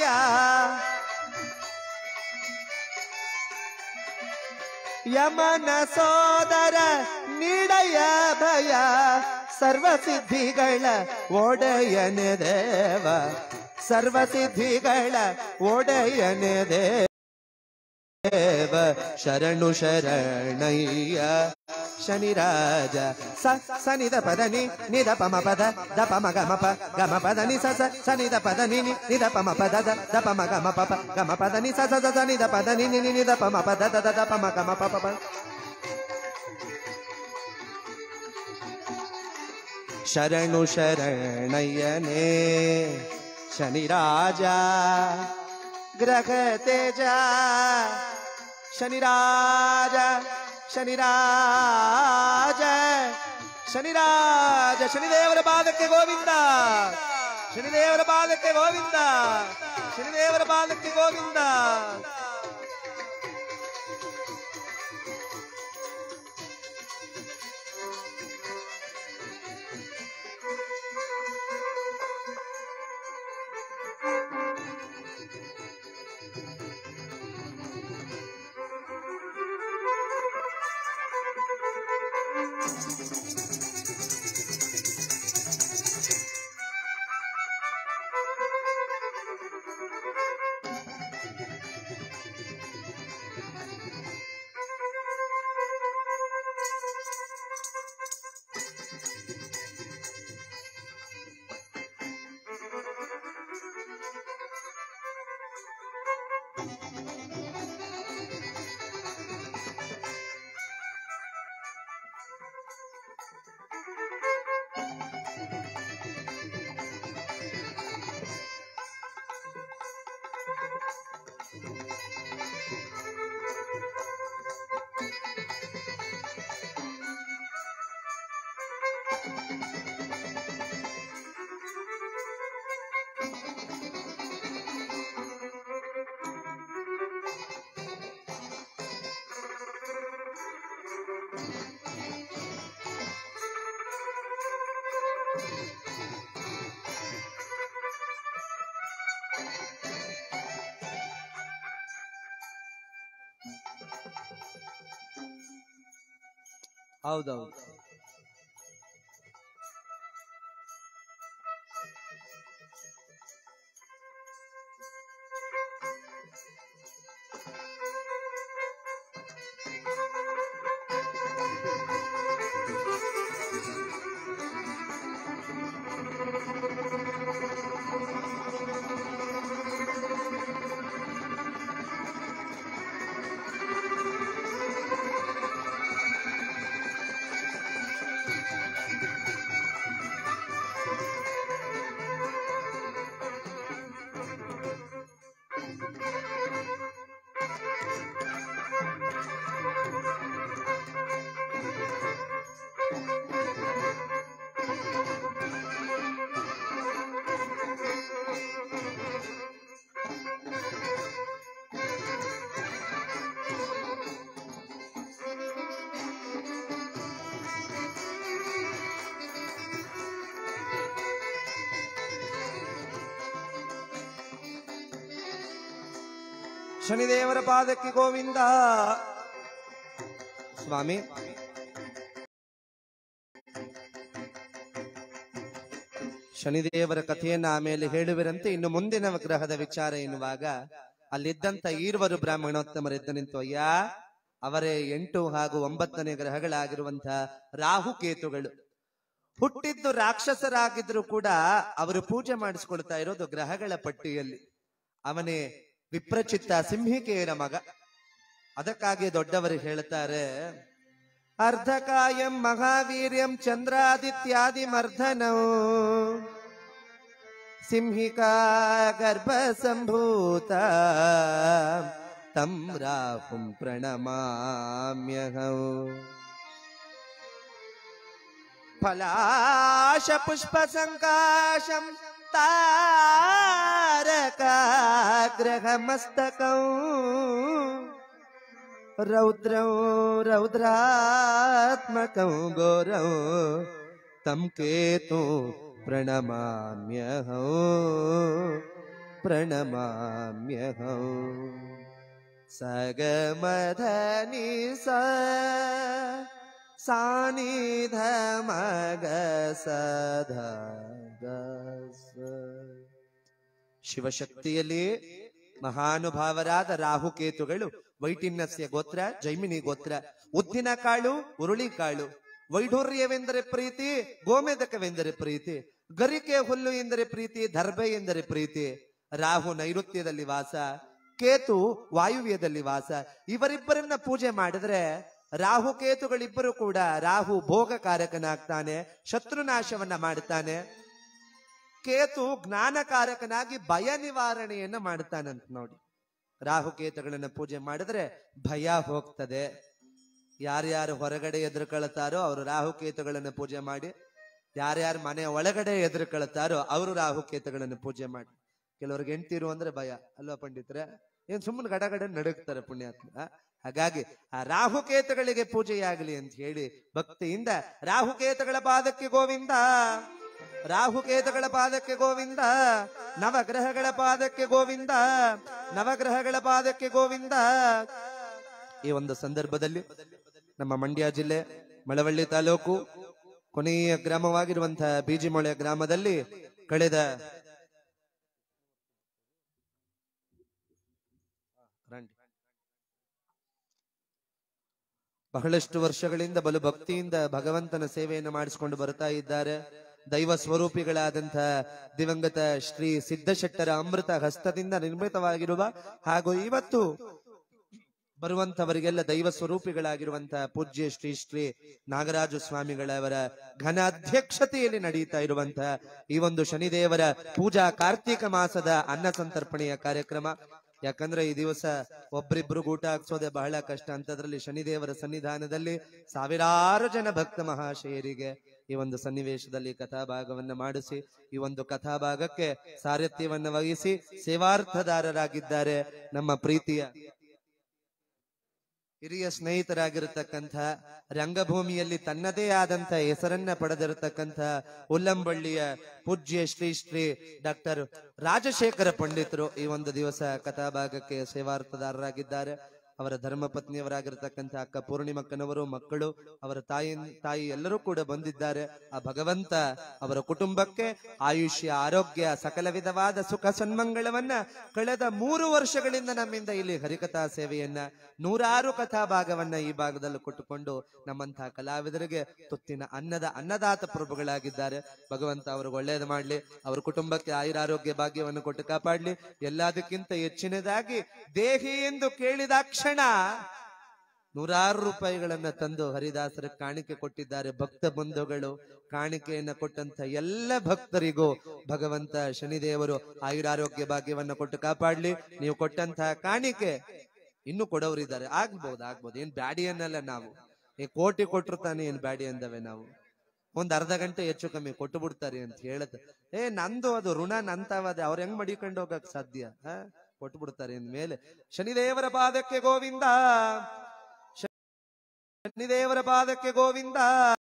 ಯಮನ ಸೋದರ ನೀಡಯ ಭಯ ಸರ್ವಸಿದ್ಧಿಗಳ ಒಡೆಯನೆ ದೇವ ಸರ್ವಸಿದ್ಧಿಗಳ ಒಡೆಯನೆ ದೇವ ಶರಣು ಶರಣಯ್ಯ ಶನಿರಾಜ ಸ ಸನಿದ ಪದ ನಿ ನಿದ ಪಮ ಪದ ದ ಪಮ ಗಮ ಪ ಗಮ ಪದ ನಿ ಸ ಸ ಸನಿದ ಪದ ನಿ ನಿ ನಿದ ಪಮ ಪದ ದ ದ ಪಮ ಗಮ ಪ ಪ ಗಮ ಪದ ನಿ ಸ ಸ ಸ ಸ ನಿದ ಪದ ನಿ ನಿ ನಿ ನಿದ ಪಮ ಪದ ದ ದ ದ ಪಮ ಗಮ ಪ ಪ ಪ ಶರಣು ಶರಣಯ್ಯನೇ ಶನಿರಾಜ ಗ್ರಹ ತೇಜ ಶನಿರಾಜ ಶನಿರಾಜ ಶನಿರಾಜ ಶನಿದೇವರ ಪಾದಕ್ಕೆ ಗೋವಿಂದ ಶನಿದೇವರ ಪಾದಕ್ಕೆ ಗೋವಿಂದ ಶನಿದೇವರ ಪಾದಕ್ಕೆ ಗೋವಿಂದ ಹೌದೌದು ಶನಿದೇವರ ಪಾದಕ್ಕೆ ಗೋವಿಂದ ಸ್ವಾಮಿ ಶನಿದೇವರ ಕಥೆಯನ್ನ ಆಮೇಲೆ ಹೇಳುವಿರಂತೆ ಇನ್ನು ಮುಂದಿನ ಗ್ರಹದ ವಿಚಾರ ಎನ್ನುವಾಗ ಅಲ್ಲಿದ್ದಂತ ಈರ್ವರು ಬ್ರಾಹ್ಮಣೋತ್ತಮರಿದ್ದ ನಿಂತು ಅಯ್ಯ ಅವರೇ ಎಂಟು ಹಾಗೂ ಒಂಬತ್ತನೇ ಗ್ರಹಗಳಾಗಿರುವಂತಹ ರಾಹುಕೇತುಗಳು ಹುಟ್ಟಿದ್ದು ರಾಕ್ಷಸರಾಗಿದ್ರು ಕೂಡ ಅವರು ಪೂಜೆ ಮಾಡಿಸ್ಕೊಳ್ತಾ ಇರೋದು ಗ್ರಹಗಳ ಪಟ್ಟಿಯಲ್ಲಿ ಅವನೇ ವಿಪ್ರಚಿತ್ತ ಸಿಂಹಿಕೆಯರ ಮಗ ಅದಕ್ಕಾಗಿ ದೊಡ್ಡವರು ಹೇಳ್ತಾರೆ ಅರ್ಧಕಾಯಂ ಮಹಾವೀರ್ಯಂ ಚಂದ್ರಾದಿತ್ಯಾದಿ ಮರ್ಧನೌ ಸಿಂಹಿಕಾ ಗರ್ಭ ಸಂಭೂತ ತಂ ರಾಹುಂ ಪ್ರಣಮಾಮ್ಯಹಂ ಫಲಾಶ ಪುಷ್ಪ ಸಂಕಾಶಂ ತಾರಕಾಗ್ರಹ ಮಸ್ತಕಂ ರೌದ್ರಂ ರೌದ್ರಾತ್ಮಕಂ ಗೋರಂ ತಂ ಕೇತು ಪ್ರಣಮಾಮ್ಯಹಂ ಪ್ರಣಮಾಮ್ಯಹಂ ಸಗಮಧನಿ ಸ ಸಾನಿಧ ಮಗ ಸಧ ಶಿವಶಕ್ತಿಯಲ್ಲಿ ಮಹಾನುಭಾವರಾದ ರಾಹುಕೇತುಗಳು ವೈಟಿನ್ಯಸ್ಯ ಗೋತ್ರ ಜೈಮಿನಿ ಗೋತ್ರ ಉದ್ದಿನ ಕಾಳು ಉರುಳಿ ಕಾಳು ವೈಢೂರ್ಯವೆಂದರೆ ಪ್ರೀತಿ ಗೋಮೇದಕವೆಂದರೆ ಪ್ರೀತಿ ಗರಿಕೆ ಹುಲ್ಲು ಎಂದರೆ ಪ್ರೀತಿ ದರ್ಬೆ ಎಂದರೆ ಪ್ರೀತಿ ರಾಹು ನೈಋತ್ಯದಲ್ಲಿ ವಾಸ ಕೇತು ವಾಯುವ್ಯದಲ್ಲಿ ವಾಸ ಇವರಿಬ್ಬರನ್ನ ಪೂಜೆ ಮಾಡಿದ್ರೆ ರಾಹು ಕೇತುಗಳಿಬ್ಬರು ಕೂಡ ರಾಹು ಭೋಗಕಾರಕನಾಗ್ತಾನೆ ಶತ್ರುನಾಶವನ್ನ ಮಾಡ್ತಾನೆ ಕೇತು ಜ್ಞಾನಕಾರಕನಾಗಿ ಭಯ ನಿವಾರಣೆಯನ್ನ ಮಾಡ್ತಾನಂತ ನೋಡಿ ರಾಹುಕೇತುಗಳನ್ನ ಪೂಜೆ ಮಾಡಿದ್ರೆ ಭಯ ಹೋಗ್ತದೆ ಯಾರ್ಯಾರು ಹೊರಗಡೆ ಎದುರುಕೊಳ್ತಾರೋ ಅವರು ರಾಹುಕೇತುಗಳನ್ನ ಪೂಜೆ ಮಾಡಿ ಯಾರ್ಯಾರು ಮನೆ ಒಳಗಡೆ ಎದುರುಕೊಳ್ತಾರೋ ಅವರು ರಾಹುಕೇತುಗಳನ್ನ ಪೂಜೆ ಮಾಡಿ ಕೆಲವ್ರಿಗೆ ಹೆಂಡ್ತಿರು ಅಂದ್ರೆ ಭಯ ಅಲ್ವಾ ಪಂಡಿತ್ರೆ ಏನ್ ಸುಮ್ಮನೆ ಗಡಗಡ ನಡುಗ್ತಾರೆ ಪುಣ್ಯಾತ್ಮ ಆ? ಹಾಗಾಗಿ ಆ ರಾಹುಕೇತುಗಳಿಗೆ ಪೂಜೆಯಾಗಲಿ ಅಂತ ಹೇಳಿ ಭಕ್ತಿಯಿಂದ ರಾಹುಕೇತುಗಳ ಪಾದಕ್ಕೆ ಗೋವಿಂದ ರಾಹುಕೇತುಗಳ ಪಾದಕ್ಕೆ ಗೋವಿಂದ ನವಗ್ರಹಗಳ ಪಾದಕ್ಕೆ ಗೋವಿಂದ ನವಗ್ರಹಗಳ ಪಾದಕ್ಕೆ ಗೋವಿಂದ ಈ ಒಂದು ಸಂದರ್ಭದಲ್ಲಿ ನಮ್ಮ ಮಂಡ್ಯ ಜಿಲ್ಲೆ ಮಳವಳ್ಳಿ ತಾಲೂಕು ಕೊನೆಯ ಗ್ರಾಮವಾಗಿರುವಂತಹ ಬೀಜಿಮೊಳೆ ಗ್ರಾಮದಲ್ಲಿ ಕಳೆದ ರಂಡಿ. ಬಹಳಷ್ಟು ವರ್ಷಗಳಿಂದ ಬಲು ಭಕ್ತಿಯಿಂದ ಭಗವಂತನ ಸೇವೆಯನ್ನು ಮಾಡಿಸಿಕೊಂಡು ಬರ್ತಾ ಇದ್ದಾರೆ ದೈವ ಸ್ವರೂಪಿಗಳಾದಂತಹ ದಿವಂಗತ ಶ್ರೀ ಸಿದ್ದಶೆಟ್ಟರ ಅಮೃತ ಹಸ್ತದಿಂದ ನಿರ್ಮಿತವಾಗಿರುವ ಹಾಗೂ ಇವತ್ತು ಬರುವಂತವರಿಗೆಲ್ಲ ದೈವ ಸ್ವರೂಪಿಗಳಾಗಿರುವಂತಹ ಪೂಜ್ಯ ಶ್ರೀ ಶ್ರೀ ನಾಗರಾಜು ಸ್ವಾಮಿಗಳವರ ಘನ ಅಧ್ಯಕ್ಷತೆಯಲ್ಲಿ ನಡೆಯುತ್ತಾ ಇರುವಂತಹ ಈ ಒಂದು ಶನಿದೇವರ ಪೂಜಾ ಕಾರ್ತೀಕ ಮಾಸದ ಅನ್ನ ಸಂತರ್ಪಣೆಯ ಕಾರ್ಯಕ್ರಮ ಯಾಕಂದ್ರೆ ಈ ದಿವಸ ಒಬ್ರಿಬ್ರು ಊಟ ಹಾಕ್ಸೋದೆ ಬಹಳ ಕಷ್ಟ ಅಂತದ್ರಲ್ಲಿ ಶನಿದೇವರ ಸನ್ನಿಧಾನದಲ್ಲಿ ಸಾವಿರಾರು ಜನ ಭಕ್ತ ಮಹಾಶಯರಿಗೆ ಈ ಒಂದು ಸನ್ನಿವೇಶದಲ್ಲಿ ಕಥಾಭಾಗವನ್ನ ಮಾಡಿಸಿ ಈ ಒಂದು ಕಥಾಭಾಗಕ್ಕೆ ಸಾರಥ್ಯವನ್ನ ವಹಿಸಿ ಸೇವಾರ್ಥದಾರರಾಗಿದ್ದಾರೆ ನಮ್ಮ ಪ್ರೀತಿಯ ಹಿರಿಯ ಸ್ನೇಹಿತರಾಗಿರತಕ್ಕಂಥ ರಂಗಭೂಮಿಯಲ್ಲಿ ತನ್ನದೇ ಆದಂತ ಹೆಸರನ್ನ ಪಡೆದಿರತಕ್ಕಂಥ ಉಲ್ಲಂಬಳ್ಳಿಯ ಪೂಜ್ಯ ಶ್ರೀ ಶ್ರೀ ಡಾಕ್ಟರ್ ರಾಜಶೇಖರ ಪಂಡಿತರು ಈ ಒಂದು ದಿವಸ ಕಥಾಭಾಗಕ್ಕೆ ಸೇವಾರ್ಥದಾರರಾಗಿದ್ದಾರೆ ಅವರ ಧರ್ಮಪತ್ನಿಯವರಾಗಿರ್ತಕ್ಕಂಥ ಅಕ್ಕ ಪೂರ್ಣಿಮಕ್ಕನವರು ಮಕ್ಕಳು ಅವರ ತಾಯಿ ತಾಯಿ ಎಲ್ಲರೂ ಕೂಡ ಬಂದಿದ್ದಾರೆ ಆ ಭಗವಂತ ಅವರ ಕುಟುಂಬಕ್ಕೆ ಆಯುಷ್ಯ ಆರೋಗ್ಯ ಸಕಲ ವಿಧವಾದ ಸುಖ ಸನ್ಮಂಗಳವನ್ನ ಕಳೆದ ಮೂರು ವರ್ಷಗಳಿಂದ ನಮ್ಮಿಂದ ಇಲ್ಲಿ ಹರಿಕಥಾ ಸೇವೆಯನ್ನ ನೂರಾರು ಕಥಾ ಭಾಗವನ್ನ ಈ ಭಾಗದಲ್ಲಿ ಕೊಟ್ಟುಕೊಂಡು ನಮ್ಮಂತಹ ಕಲಾವಿದರಿಗೆ ತುತ್ತಿನ ಅನ್ನದ ಅನ್ನದಾತ ಪ್ರಭುಗಳಾಗಿದ್ದಾರೆ ಭಗವಂತ ಅವ್ರಿಗೆ ಒಳ್ಳೇದು ಮಾಡ್ಲಿ ಅವ್ರ ಕುಟುಂಬಕ್ಕೆ ಆಯುರಾರೋಗ್ಯ ಭಾಗ್ಯವನ್ನು ಕೊಟ್ಟು ಕಾಪಾಡ್ಲಿ ಎಲ್ಲದಕ್ಕಿಂತ ಹೆಚ್ಚಿನದಾಗಿ ದೇಹಿ ಎಂದು ಕೇಳಿದ ಕ್ಷಣ ನೂರಾರು ರೂಪಾಯಿಗಳನ್ನ ತಂದು ಹರಿದಾಸರ ಕಾಣಿಕೆ ಕೊಟ್ಟಿದ್ದಾರೆ ಭಕ್ತ ಬಂಧುಗಳು ಕಾಣಿಕೆಯನ್ನ ಕೊಟ್ಟಂತ ಎಲ್ಲ ಭಕ್ತರಿಗೂ ಭಗವಂತ ಶನಿದೇವರು ಆಯುರಾರೋಗ್ಯ ಭಾಗ್ಯವನ್ನ ಕೊಟ್ಟು ಕಾಪಾಡ್ಲಿ ನೀವು ಕೊಟ್ಟಂತಹ ಕಾಣಿಕೆ ಇನ್ನು ಕೊಡೋರಿದ್ದಾರೆ ಆಗ್ಬೋದು ಆಗ್ಬೋದು ಏನ್ ಬ್ಯಾಡಿ ಅನ್ನಲ್ಲ ನಾವು ಈ ಕೋಟಿ ಕೊಟ್ರು ತಾನೆ ಏನ್ ಬ್ಯಾಡಿ ಅಂದವೆ ನಾವು ಒಂದ್ ಅರ್ಧ ಗಂಟೆ ಹೆಚ್ಚು ಕಮ್ಮಿ ಕೊಟ್ಟು ಬಿಡ್ತಾರೆ ಅಂತ ಹೇಳದ್ ಏ ನಂದು ಅದು ಋಣ ನಂತವದೆ ಅವ್ರ ಹೆಂಗ್ ಮಡಿಕೊಂಡು ಹೋಗಕ್ ಸಾಧ್ಯ ಆ? ಕೊಟ್ಟು ಬಿಡ್ತಾರೆ ಮೇಲೆ ಶನಿದೇವರ ಪಾದಕ್ಕೆ ಗೋವಿಂದ ಶನಿದೇವರ ಪಾದಕ್ಕೆ ಗೋವಿಂದ